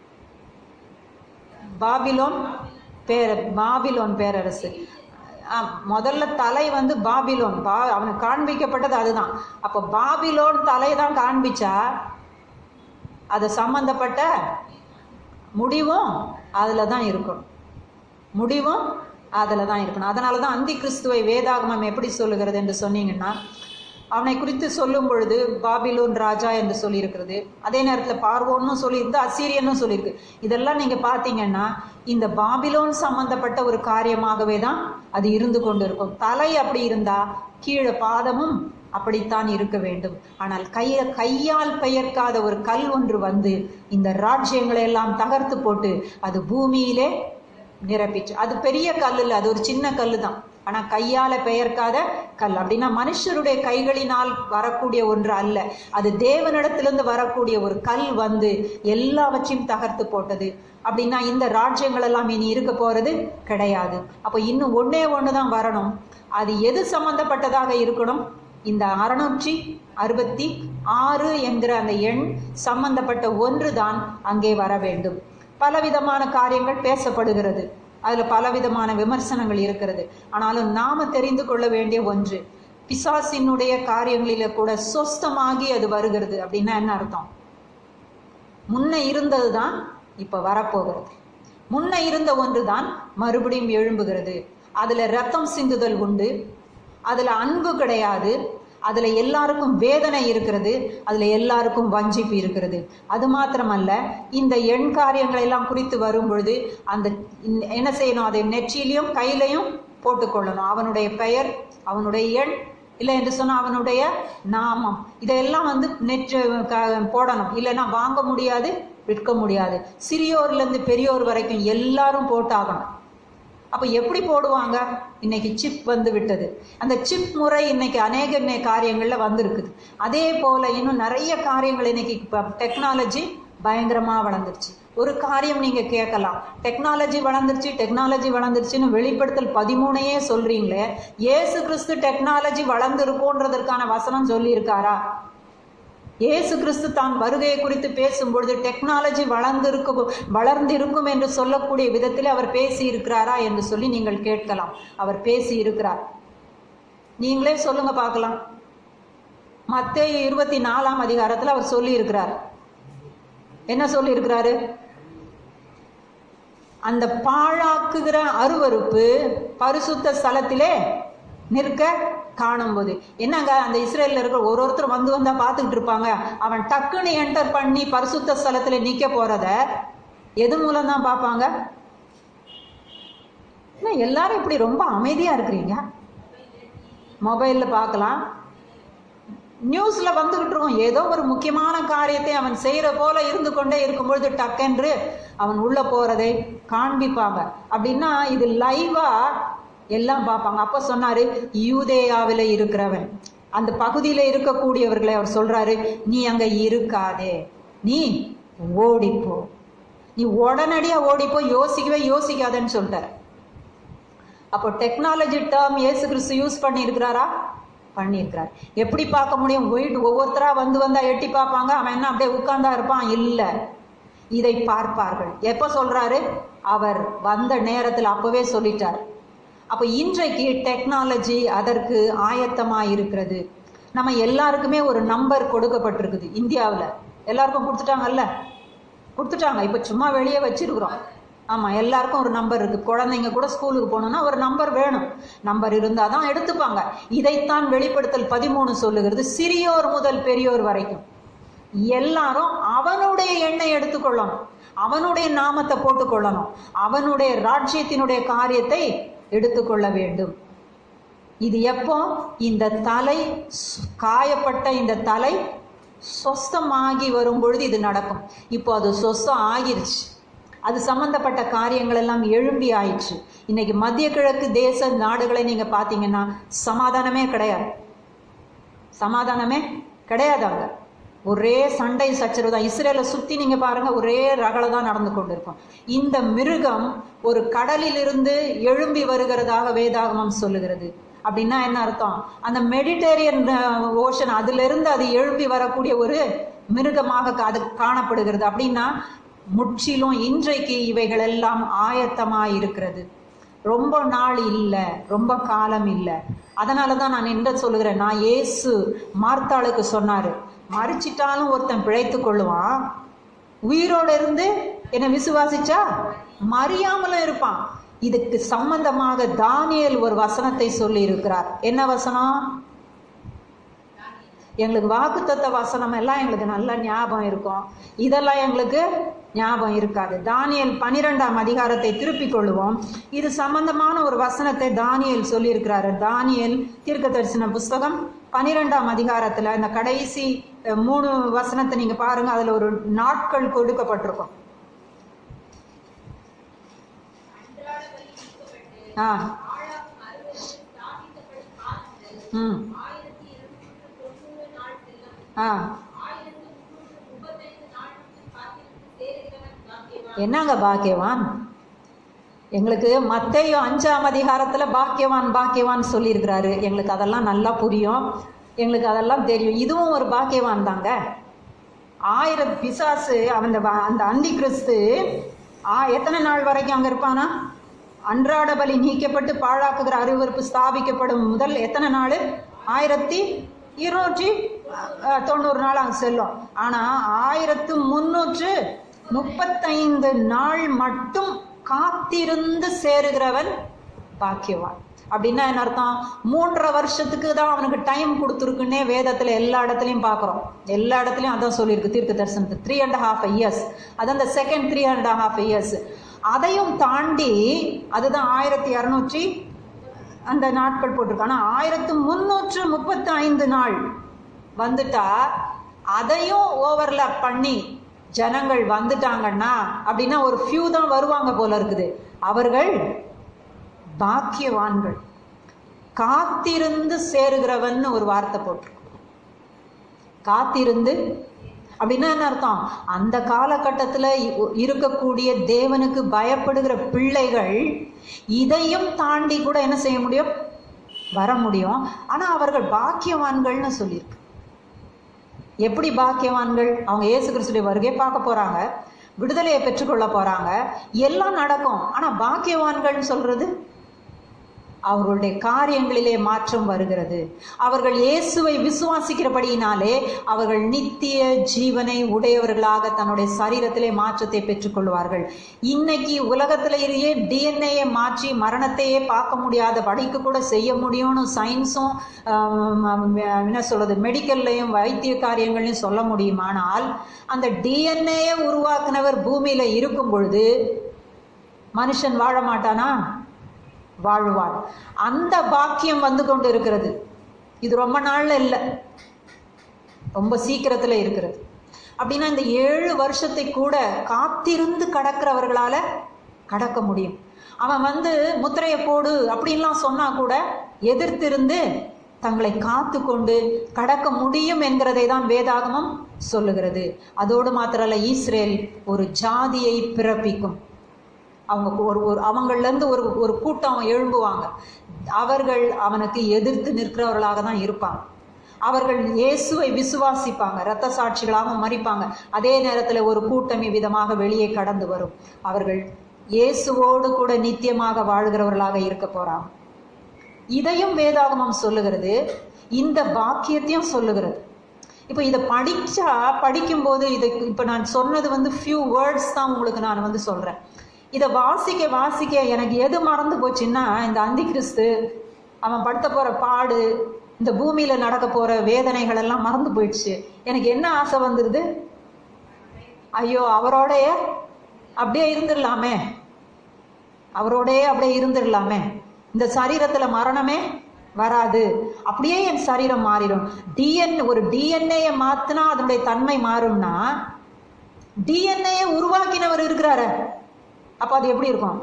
பாபிலோன் பேர பாபிலோன் பேரரசு ஆ, முதல்ல தலை வந்து பாபிலோன் பா அவனுக்கு காண்பிக்கப்பட்டது அதுதான் அப்போ பாபிலோன் தலை தான் காண்பிச்சா அது சம்பந்தப்பட்ட முடிவும் அதில் தான் இருக்கும் முடிவும் அதில் தான் இருக்கணும் அதனால தான் அந்தி கிறிஸ்துவை வேதாகமம் எப்படி சொல்லுகிறது என்று சொன்னீங்கன்னா அவனை குறித்து சொல்லும் பொழுது பாபிலோன் ராஜா என்று சொல்லியிருக்கிறது அதே நேரத்தில் பார்வோன்னு சொல்லியிருந்து அசீரியனும் சொல்லியிருக்கு இதெல்லாம் நீங்கள் பார்த்தீங்கன்னா இந்த பாபிலோன் சம்பந்தப்பட்ட ஒரு காரியமாகவே தான் அது இருந்து கொண்டு இருக்கும் தலை அப்படி இருந்தா கீழே பாதமும் அப்படித்தான் இருக்க வேண்டும் ஆனால் கைய கையால் பெயர்க்காத ஒரு கல் ஒன்று வந்து இந்த ராஜ்யங்களை எல்லாம் தகர்த்து போட்டு அது பூமியிலே நிரப்பிச்சு அது பெரிய கல் இல்லை அது ஒரு சின்ன கல் தான் ஆனா கையால பெயர்க்காத கல் அப்படின்னா மனுஷருடைய கைகளினால் வரக்கூடிய ஒன்று அல்ல அது தேவனிடத்திலிருந்து வரக்கூடிய ஒரு கல் வந்து எல்லாவற்றையும் தகர்த்து போட்டது அப்படின்னா இந்த ராஜ்யங்கள் எல்லாம் இனி இருக்க போறது கிடையாது அப்போ இன்னும் ஒண்ணே ஒன்று தான் வரணும் அது எது சம்பந்தப்பட்டதாக இருக்கணும் இந்த அறுநூற்றி அறுபத்தி ஆறு என்கிற அந்த எண் சம்பந்தப்பட்ட ஒன்று தான் அங்கே வர வேண்டும் பலவிதமான காரியங்கள் பேசப்படுகிறது அதுல பலவிதமான விமர்சனங்கள் இருக்கிறது ஆனாலும் நாம தெரிந்து கொள்ள வேண்டிய ஒன்று பிசாசினுடைய காரியங்களில கூட சொஸ்தமாகி அது வருகிறது அப்படின்னா என்ன அர்த்தம் முன்ன இருந்தது தான் இப்ப வரப்போகிறது முன்ன இருந்த ஒன்று தான் மறுபடியும் எழும்புகிறது அதுல ரத்தம் சிந்துதல் உண்டு அதுல அன்பு கிடையாது அதுல எல்லாருக்கும் வேதனை இருக்கிறது அதுல எல்லாருக்கும் வஞ்சிப்பு இருக்கிறது அது மாத்திரமல்ல இந்த எண் காரியங்களை எல்லாம் குறித்து வரும் பொழுது அந்த இன்- என்ன செய்யணும் அதை நெற்றியிலையும் கையிலையும் போட்டுக்கொள்ளணும் அவனுடைய பெயர் அவனுடைய எண் இல்லை என்று சொன்னா அவனுடைய நாமம் இதையெல்லாம் வந்து நெற்று க- போடணும் இல்லைன்னா வாங்க முடியாது விற்க முடியாது சிறியோர்ல இருந்து பெரியோர் வரைக்கும் எல்லாரும் போட்டாகணும் அப்ப எப்படி போடுவாங்க இன்னைக்கு சிப் வந்து விட்டது அந்த சிப் முறை இன்னைக்கு அநேக நே- காரியங்கள்ல வந்திருக்குது அதே போல இன்னும் நிறைய காரியங்கள் இன்னைக்கு டெக்னாலஜி பயங்கரமா வளர்ந்துருச்சு ஒரு காரியம் நீங்க கேட்கலாம் டெக்னாலஜி வளர்ந்துருச்சு டெக்னாலஜி வளர்ந்துருச்சுன்னு வெளிப்படுத்தல் பதிமூணையே சொல்றீங்களே இயேசு கிறிஸ்து டெக்னாலஜி வளர்ந்துருக்கோன்றதற்கான வசனம் சொல்லியிருக்காரா இயேசு கிறிஸ்து தான் வருகையை குறித்து பேசும்பொழுது டெக்னாலஜி வளர்ந்திருக்கும் வளர்ந்திருக்கும் என்று சொல்லக்கூடிய விதத்தில் அவர் பேசி இருக்கிறாரா என்று சொல்லி நீங்கள் கேட்கலாம் அவர் பேசி இருக்கிறார் நீங்களே சொல்லுங்க பார்க்கலாம் மத்தேயு இருபத்தி நாலாம் அதிகாரத்தில் அவர் சொல்லி இருக்கிறார் என்ன சொல்லி இருக்கிறாரு அந்த பாழாக்குகிற அருவருப்பு பரிசுத்த ஸ்தலத்திலே நிற்க காணும்போது என்னங்க அந்த இஸ்ரேல்ல இருக்கிற ஒரு ஒருத்தர் வந்து வந்தா பார்த்துக்கிட்டு இருப்பாங்க அவன் டக்குன்னு என்டர் பண்ணி பரிசுத்த ஸ்தலத்துல நிக்க போறத எது மூலம் தான் பார்ப்பாங்க என்ன எல்லாரும் இப்படி ரொம்ப அமைதியா இருக்கிறீங்க மொபைல்ல பார்க்கலாம் நியூஸ்ல வந்துகிட்டு இருக்கும் ஏதோ ஒரு முக்கியமான காரியத்தை அவன் செய்யற போல இருந்து கொண்டே இருக்கும்பொழுது டக்கென்று அவன் உள்ள போறதை காண்பிப்பாங்க அப்படின்னா இது லைவா எல்லாம் பார்ப்பாங்க அப்ப சொன்னாரு யூதேயாவில இருக்கிறவன் அந்த பகுதியில இருக்கக்கூடியவர்களை அவர் சொல்றாரு நீ அங்க இருக்காதே நீ ஓடிப்போ நீ உடனடியா ஓடிப்போ யோசிக்கவே யோசிக்காதேன்னு சொல்லிட்டார் அப்போ டெக்னாலஜி டேர்ம் இயேசு கிறிஸ்து யூஸ் பண்ணியிருக்கிறாரா பண்ணியிருக்கிறார் எப்படி பார்க்க முடியும் வீட்டு ஒவ்வொருத்தரா வந்து வந்தா எட்டி பார்ப்பாங்க அவன் என்ன அப்படியே உட்கார்ந்தா இருப்பான் இல்லை இதை பார்ப்பார்கள் எப்ப சொல்றாரு அவர் வந்த நேரத்தில் அப்பவே சொல்லிட்டார் அப்ப இன்றைக்கு டெக்னாலஜி அதற்கு ஆயத்தமா இருக்கிறது நம்ம எல்லாருக்குமே ஒரு நம்பர் கொடுக்கப்பட்டிருக்குது இந்தியாவில் எல்லாருக்கும் கொடுத்துட்டாங்கல்ல கொடுத்துட்டாங்க இப்போ சும்மா வெளியே வச்சிருக்கிறோம் ஆமாம் எல்லாருக்கும் ஒரு நம்பர் இருக்கு குழந்தைங்க கூட ஸ்கூலுக்கு போகணும்னா ஒரு நம்பர் வேணும் நம்பர் இருந்தால் தான் எடுத்துப்பாங்க இதைத்தான் வெளிப்படுத்தல் பதிமூணு சொல்லுகிறது சிறியோர் முதல் பெரியோர் வரைக்கும் எல்லாரும் அவனுடைய எண்ணை எடுத்துக்கொள்ளணும் அவனுடைய நாமத்தை போட்டுக்கொள்ளணும் அவனுடைய ராஜ்யத்தினுடைய காரியத்தை எடுத்துக்கொள்ள வேண்டும் இது எப்போ இந்த தலை சு- காயப்பட்ட இந்த தலை சொஸ்தமாகி வரும் பொழுது இது நடக்கும் இப்போ அது சொஸ்தம் ஆகிருச்சு அது சம்பந்தப்பட்ட காரியங்கள் எல்லாம் எழும்பி ஆயிடுச்சு இன்னைக்கு மத்திய கிழக்கு தேச நாடுகளை நீங்க பார்த்தீங்கன்னா சமாதானமே கிடையாது சமாதானமே கிடையாது அங்க ஒரே சண்டை சச்சரவு தான் இஸ்ரேலை சுத்தி நீங்க பாருங்க ஒரே ரகலை தான் நடந்து கொண்டிருக்கும் இந்த மிருகம் ஒரு கடலிலிருந்து எழும்பி வருகிறதாக வேதாகமம் சொல்லுகிறது அப்படின்னா என்ன அர்த்தம் அந்த மெடிடேரியன் ஓஷன் அதுல இருந்து அது எழும்பி வரக்கூடிய ஒரு மிருகமாக கா- அது காணப்படுகிறது அப்படின்னா முற்றிலும் இன்றைக்கு இவைகள் எல்லாம் ஆயத்தமாய் இருக்கிறது ரொம்ப நாள் இல்லை ரொம்ப காலம் இல்லை அதனால தான் நான் என்ன சொல்லுகிறேன் நான் இயேசு மார்த்தாளுக்கு சொன்னாரு மறிச்சிட்டாலும் ஒருத்தன் பிழைத்து கொள்ளுவான் உயிரோட இருந்து என்ன விசுவாசிச்சா மறியாமலும் இருப்பான் இதுக்கு சம்பந்தமாக தானியேல் ஒரு வசனத்தை சொல்லி இருக்கிறார் என்ன வசனம் எங்களுக்கு வாக்குத்தத்த வசனம் எல்லாம் எங்களுக்கு நல்ல ஞாபகம் இருக்கும் இதெல்லாம் எங்களுக்கு ஞாபகம் இருக்காது தானியேல் பனிரெண்டாம் அதிகாரத்தை திருப்பிக் கொள்ளுவோம் இது சம்பந்தமான ஒரு வசனத்தை தானியேல் சொல்லியிருக்கிறாரு தானியேல் தீர்க்க தரிசன புஸ்தகம் பனிரெண்டாம் அதிகாரத்துல இந்த கடைசி அஹ், மூணு வசனத்தை நீங்க பாருங்க அதுல ஒரு நாட்கள் கொடுக்கப்பட்டிருக்கும் ஆ ம் ஆ என்னங்க பாக்கியவான் எங்களுக்கு மத்தேயு அஞ்சாம் அதிகாரத்துல பாக்கியவான் பாக்கியவான் சொல்லியிருக்கிறாரு எங்களுக்கு அதெல்லாம் நல்லா புரியும் எங்களுக்கு அதெல்லாம் தெரியும் இதுவும் ஒரு பாக்கியவான் தாங்க ஆயிரம் பிசாசு அந்த வ- அந்த அந்தி கிறிஸ்து ஆ எத்தனை நாள் வரைக்கும் அங்க இருப்பானா அன்றாட பலி நீக்கப்பட்டு பாழாக்குகிற அருவருப்பு ஸ்தாபிக்கப்படும் முதல் எத்தனை நாள் ஆயிரத்தி இருநூற்றி அஹ், தொண்ணூறு நாள் அங்க செல்லும் ஆனா ஆயிரத்து முன்னூற்று முப்பத்தைந்து நாள் மட்டும் காத்திருந்து சேருகிறவன் பாக்கியவான் அப்படின்னா என்ன அர்த்தம் மூன்றரை வருஷத்துக்கு தான் அவனுக்கு டைம் கொடுத்துருக்குன்னே வேதத்துல எல்லா இடத்துலையும் பார்க்குறோம் எல்லா இடத்துலையும் அதான் சொல்லியிருக்கு தீர்க்க தரிசனத்து த்ரீ அண்ட் ஹாஃப் இயர்ஸ் அது அந்த second three and half years அதையும் தாண்டி அதுதான் ஆயிரத்தி இரநூற்றி அந்த நாட்கள் போட்டிருக்கு ஆனா ஆயிரத்து முன்னூற்று முப்பத்தி ஐந்து நாள் வந்துட்டா அதையும் ஓவர்லாப் பண்ணி ஜனங்கள் வந்துட்டாங்கன்னா அப்படின்னா ஒரு ஃபியூ தான் வருவாங்க போல இருக்குது அவர்கள் பாக்கியவான்கள் காத்திருந்து சேருகிறவன் ஒரு வார்த்தை போட்டிருக்கு காத்திருந்து அப்படின்னா என்ன அர்த்தம் அந்த காலகட்டத்தில் இருக்கக்கூடிய தேவனுக்கு பயப்படுகிற பிள்ளைகள் இதையும் தாண்டி கூட என்ன செய்ய முடியும் வர முடியும் ஆனா அவர்கள் பாக்கியவான்கள்னு சொல்லியிருக்கு எப்படி பாக்கியவான்கள் அவங்க இயேசு கிறிஸ்துடைய வருகை பார்க்க போறாங்க விடுதலையை பெற்றுக்கொள்ள போறாங்க எல்லாம் நடக்கும் ஆனா பாக்கியவான்கள்னு சொல்றது அவர்களுடைய காரியங்களிலே மாற்றம் வருகிறது அவர்கள் இயேசுவை விசுவாசிக்கிறபடியினாலே அவர்கள் நித்திய ஜீவனை உடையவர்களாக தன்னுடைய சரீரத்திலே மாற்றத்தை பெற்றுக்கொள்வார்கள் இன்னைக்கு உலகத்திலேயே டிஎன்ஏயை மாற்றி மரணத்தையே பார்க்க முடியாத படிக்க கூட செய்ய முடியும்னு சயின்ஸும் என்ன சொல்றது மெடிக்கல்லையும் வைத்திய காரியங்களையும் சொல்ல முடியுமானால் அந்த டிஎன்ஏயை உருவாக்குனவர் பூமியில இருக்கும் பொழுது மனுஷன் வாழ மாட்டானா வாழ்வார் அந்த பாக்கியம் வந்து கொண்டு இருக்கிறது இது ரொம்ப நாள்ல இல்லை ரொம்ப சீக்கிரத்துல இருக்கிறது அப்படின்னா இந்த ஏழு வருஷத்தை கூட காத்திருந்து கடக்கிறவர்களால கடக்க முடியும் அவன் வந்து முத்திரையை போடு அப்படின்லாம் சொன்னா கூட எதிர்த்திருந்து தங்களை காத்து கொண்டு கடக்க முடியும் என்கிறதை தான் வேதாகமம் சொல்லுகிறது அதோடு மாத்திரல்ல ஈஸ்ரேல் ஒரு ஜாதியை பிறப்பிக்கும் அவங்க ஒரு ஒரு அவங்கள்லேருந்து ஒரு ஒரு கூட்டம் எழும்புவாங்க அவர்கள் அவனுக்கு எதிர்த்து நிற்கிறவர்களாக தான் இருப்பாங்க அவர்கள் இயேசுவை விசுவாசிப்பாங்க இரத்த சாட்சிகளாக மறிப்பாங்க அதே நேரத்தில் ஒரு கூட்டம் விதமாக வெளியே கடந்து வரும் அவர்கள் இயேசுவோடு கூட நித்தியமாக வாழ்கிறவர்களாக இருக்க போறாங்க இதையும் வேதாகமம் சொல்லுகிறது இந்த பாக்கியத்தையும் சொல்லுகிறது இப்போ இதை படிச்சா படிக்கும்போது இதை இப்போ நான் சொன்னது வந்து ஃபியூ வேர்ட்ஸ் தான் உங்களுக்கு நான் வந்து சொல்றேன் இதை வாசிக்க வாசிக்க எனக்கு எது மறந்து போச்சுன்னா இந்த அந்தி கிறிஸ்து அவன் படுத்த போற பாடு இந்த பூமியில நடக்க போற வேதனைகள் எல்லாம் மறந்து போயிடுச்சு எனக்கு என்ன ஆசை வந்துருது ஐயோ அவரோடைய அப்படியே இருந்துடலாமே அவரோடயே அப்படியே இருந்துடலாமே இந்த சரீரத்துல மரணமே வராது அப்படியே என் சரீரம் மாறிடும் டிஎன் ஒரு டிஎன்ஏ மாத்தினா அதனுடைய தன்மை மாறும்னா டிஎன்ஏ உருவாக்கினவர் இருக்கிறாரு அப்ப அது எப்படி இருக்கும்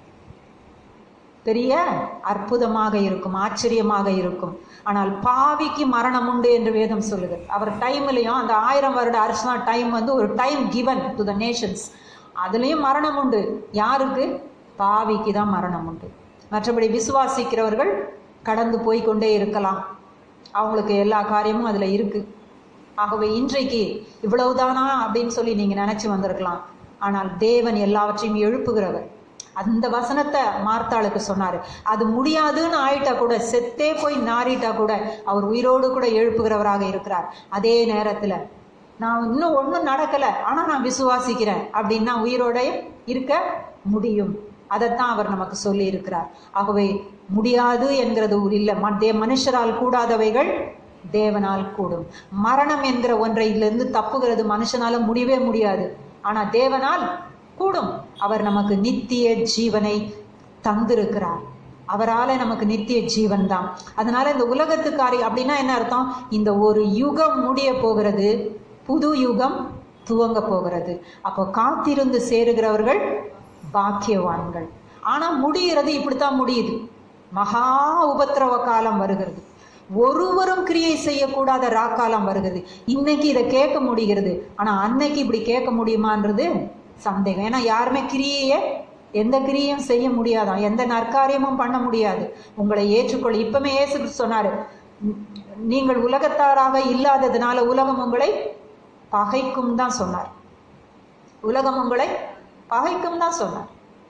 பெரிய அற்புதமாக இருக்கும் ஆச்சரியமாக இருக்கும் ஆனால் பாவிக்கு மரணம் உண்டு என்று வேதம் சொல்லுது அவர் டைம்லயும் அந்த ஆயிரம் வருட அரசனா டைம் வந்து ஒரு time given to the nations அதுலயும் மரணம் உண்டு யாருக்கு பாவிக்கு தான் மரணம் உண்டு மற்றபடி விசுவாசிக்கிறவர்கள் கடந்து போய் கொண்டே இருக்கலாம் அவங்களுக்கு எல்லா காரியமும் அதுல இருக்கு ஆகவே இன்றைக்கு இவ்வளவுதானா அப்படின்னு சொல்லி நீங்க நினைச்சு வந்திருக்கலாம் ஆனால் தேவன் எல்லாவற்றையும் எழுப்புகிறவர் அந்த வசனத்தை மார்த்தாளுக்கு சொன்னாரு அது முடியாதுன்னு ஆயிட்டா கூட செத்தே போய் நாறிட்டா கூட அவர் உயிரோடு கூட எழுப்புகிறவராக இருக்கிறார் அதே நேரத்துல நான் இன்னும் ஒன்றும் நடக்கல ஆனா நான் விசுவாசிக்கிறேன் அப்படின்னா உயிரோட இருக்க முடியும் அதைத்தான் அவர் நமக்கு சொல்லி இருக்கிறார் ஆகவே முடியாது என்கிறது இல்லை மனுஷரால் கூடாதவைகள் தேவனால் கூடும் மரணம் என்கிற ஒன்றையிலிருந்து தப்புகிறது மனுஷனால முடியவே முடியாது ஆனா தேவனால் கூடும் அவர் நமக்கு நித்திய ஜீவனை தந்திருக்கிறார் அவரால நமக்கு நித்திய ஜீவன் தான் அதனால இந்த உலகத்துக்காரி அப்படின்னா என்ன அர்த்தம் இந்த ஒரு யுகம் முடிய போகிறது புது யுகம் துவங்க போகிறது அப்போ காத்திருந்து சேருகிறவர்கள் பாக்கியவான்கள் ஆனா முடிகிறது இப்படித்தான் முடியுது மகா உபத்திரவ காலம் வருகிறது ஒருவரும் கிரியை செய்யக்கூடாத ராக்காலம் வருகிறது இன்னைக்கு இதை கேட்க முடிகிறது ஆனா அன்னைக்கு இப்படி கேட்க முடியுமான்றது சந்தேகம் ஏன்னா யாருமே கிரியையே எந்த கிரியையும் செய்ய முடியாதான் எந்த நற்காரியமும் பண்ண முடியாது உங்களை ஏற்றுக்கொள்ள இப்பவுமே ஏசு சொன்னாரு நீங்கள் உலகத்தாராக இல்லாததுனால உலகம் உங்களை பகைக்கும் தான் சொன்னார் உலகம் உங்களை பகைக்கும் தான் சொன்னார்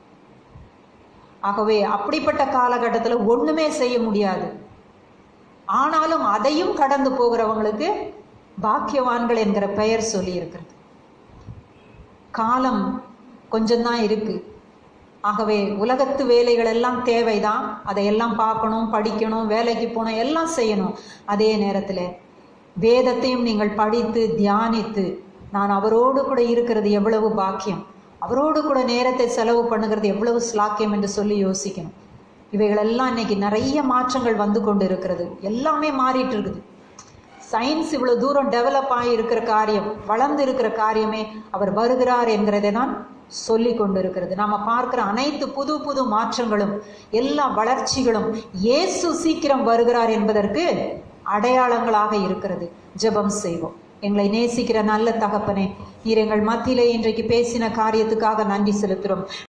ஆகவே அப்படிப்பட்ட காலகட்டத்தில் ஒண்ணுமே செய்ய முடியாது ஆனாலும் அதையும் கடந்து போகிறவங்களுக்கு பாக்கியவான்கள் என்கிற பெயர் சொல்லி இருக்கிறது காலம் கொஞ்சம்தான் இருக்கு ஆகவே உலகத்து வேலைகள் எல்லாம் தேவைதான் அதையெல்லாம் பார்க்கணும் படிக்கணும் வேலைக்கு போகணும் எல்லாம் செய்யணும் அதே நேரத்தில் வேதத்தையும் நீங்கள் படித்து தியானித்து நான் அவரோடு கூட இருக்கிறது எவ்வளவு பாக்கியம் அவரோடு கூட நேரத்தை செலவு பண்ணுகிறது எவ்வளவு ஸ்லாக்கியம் என்று சொல்லி யோசிக்கணும் இவைகளெல்லாம் இன்னைக்கு நிறைய மாற்றங்கள் வந்து கொண்டு இருக்கிறது எல்லாமே மாறிட்டு இருக்குது சயின்ஸ் இவ்வளவு தூரம் டெவலப் ஆகி இருக்கிற காரியம் வளர்ந்து இருக்கிற காரியமே அவர் வருகிறார் என்கிறதை தான் சொல்லி கொண்டிருக்கிறது நாம பார்க்கிற அனைத்து புது புது மாற்றங்களும் எல்லா வளர்ச்சிகளும் இயேசு சீக்கிரம் வருகிறார் என்பதற்கு அடையாளங்களாக இருக்கிறது ஜெபம் செய்வோம் எங்களை நேசிக்கிற நல்ல தகப்பனே நீர் எங்கள் மத்தியிலே இன்றைக்கு பேசின காரியத்துக்காக நன்றி செலுத்துகிறோம்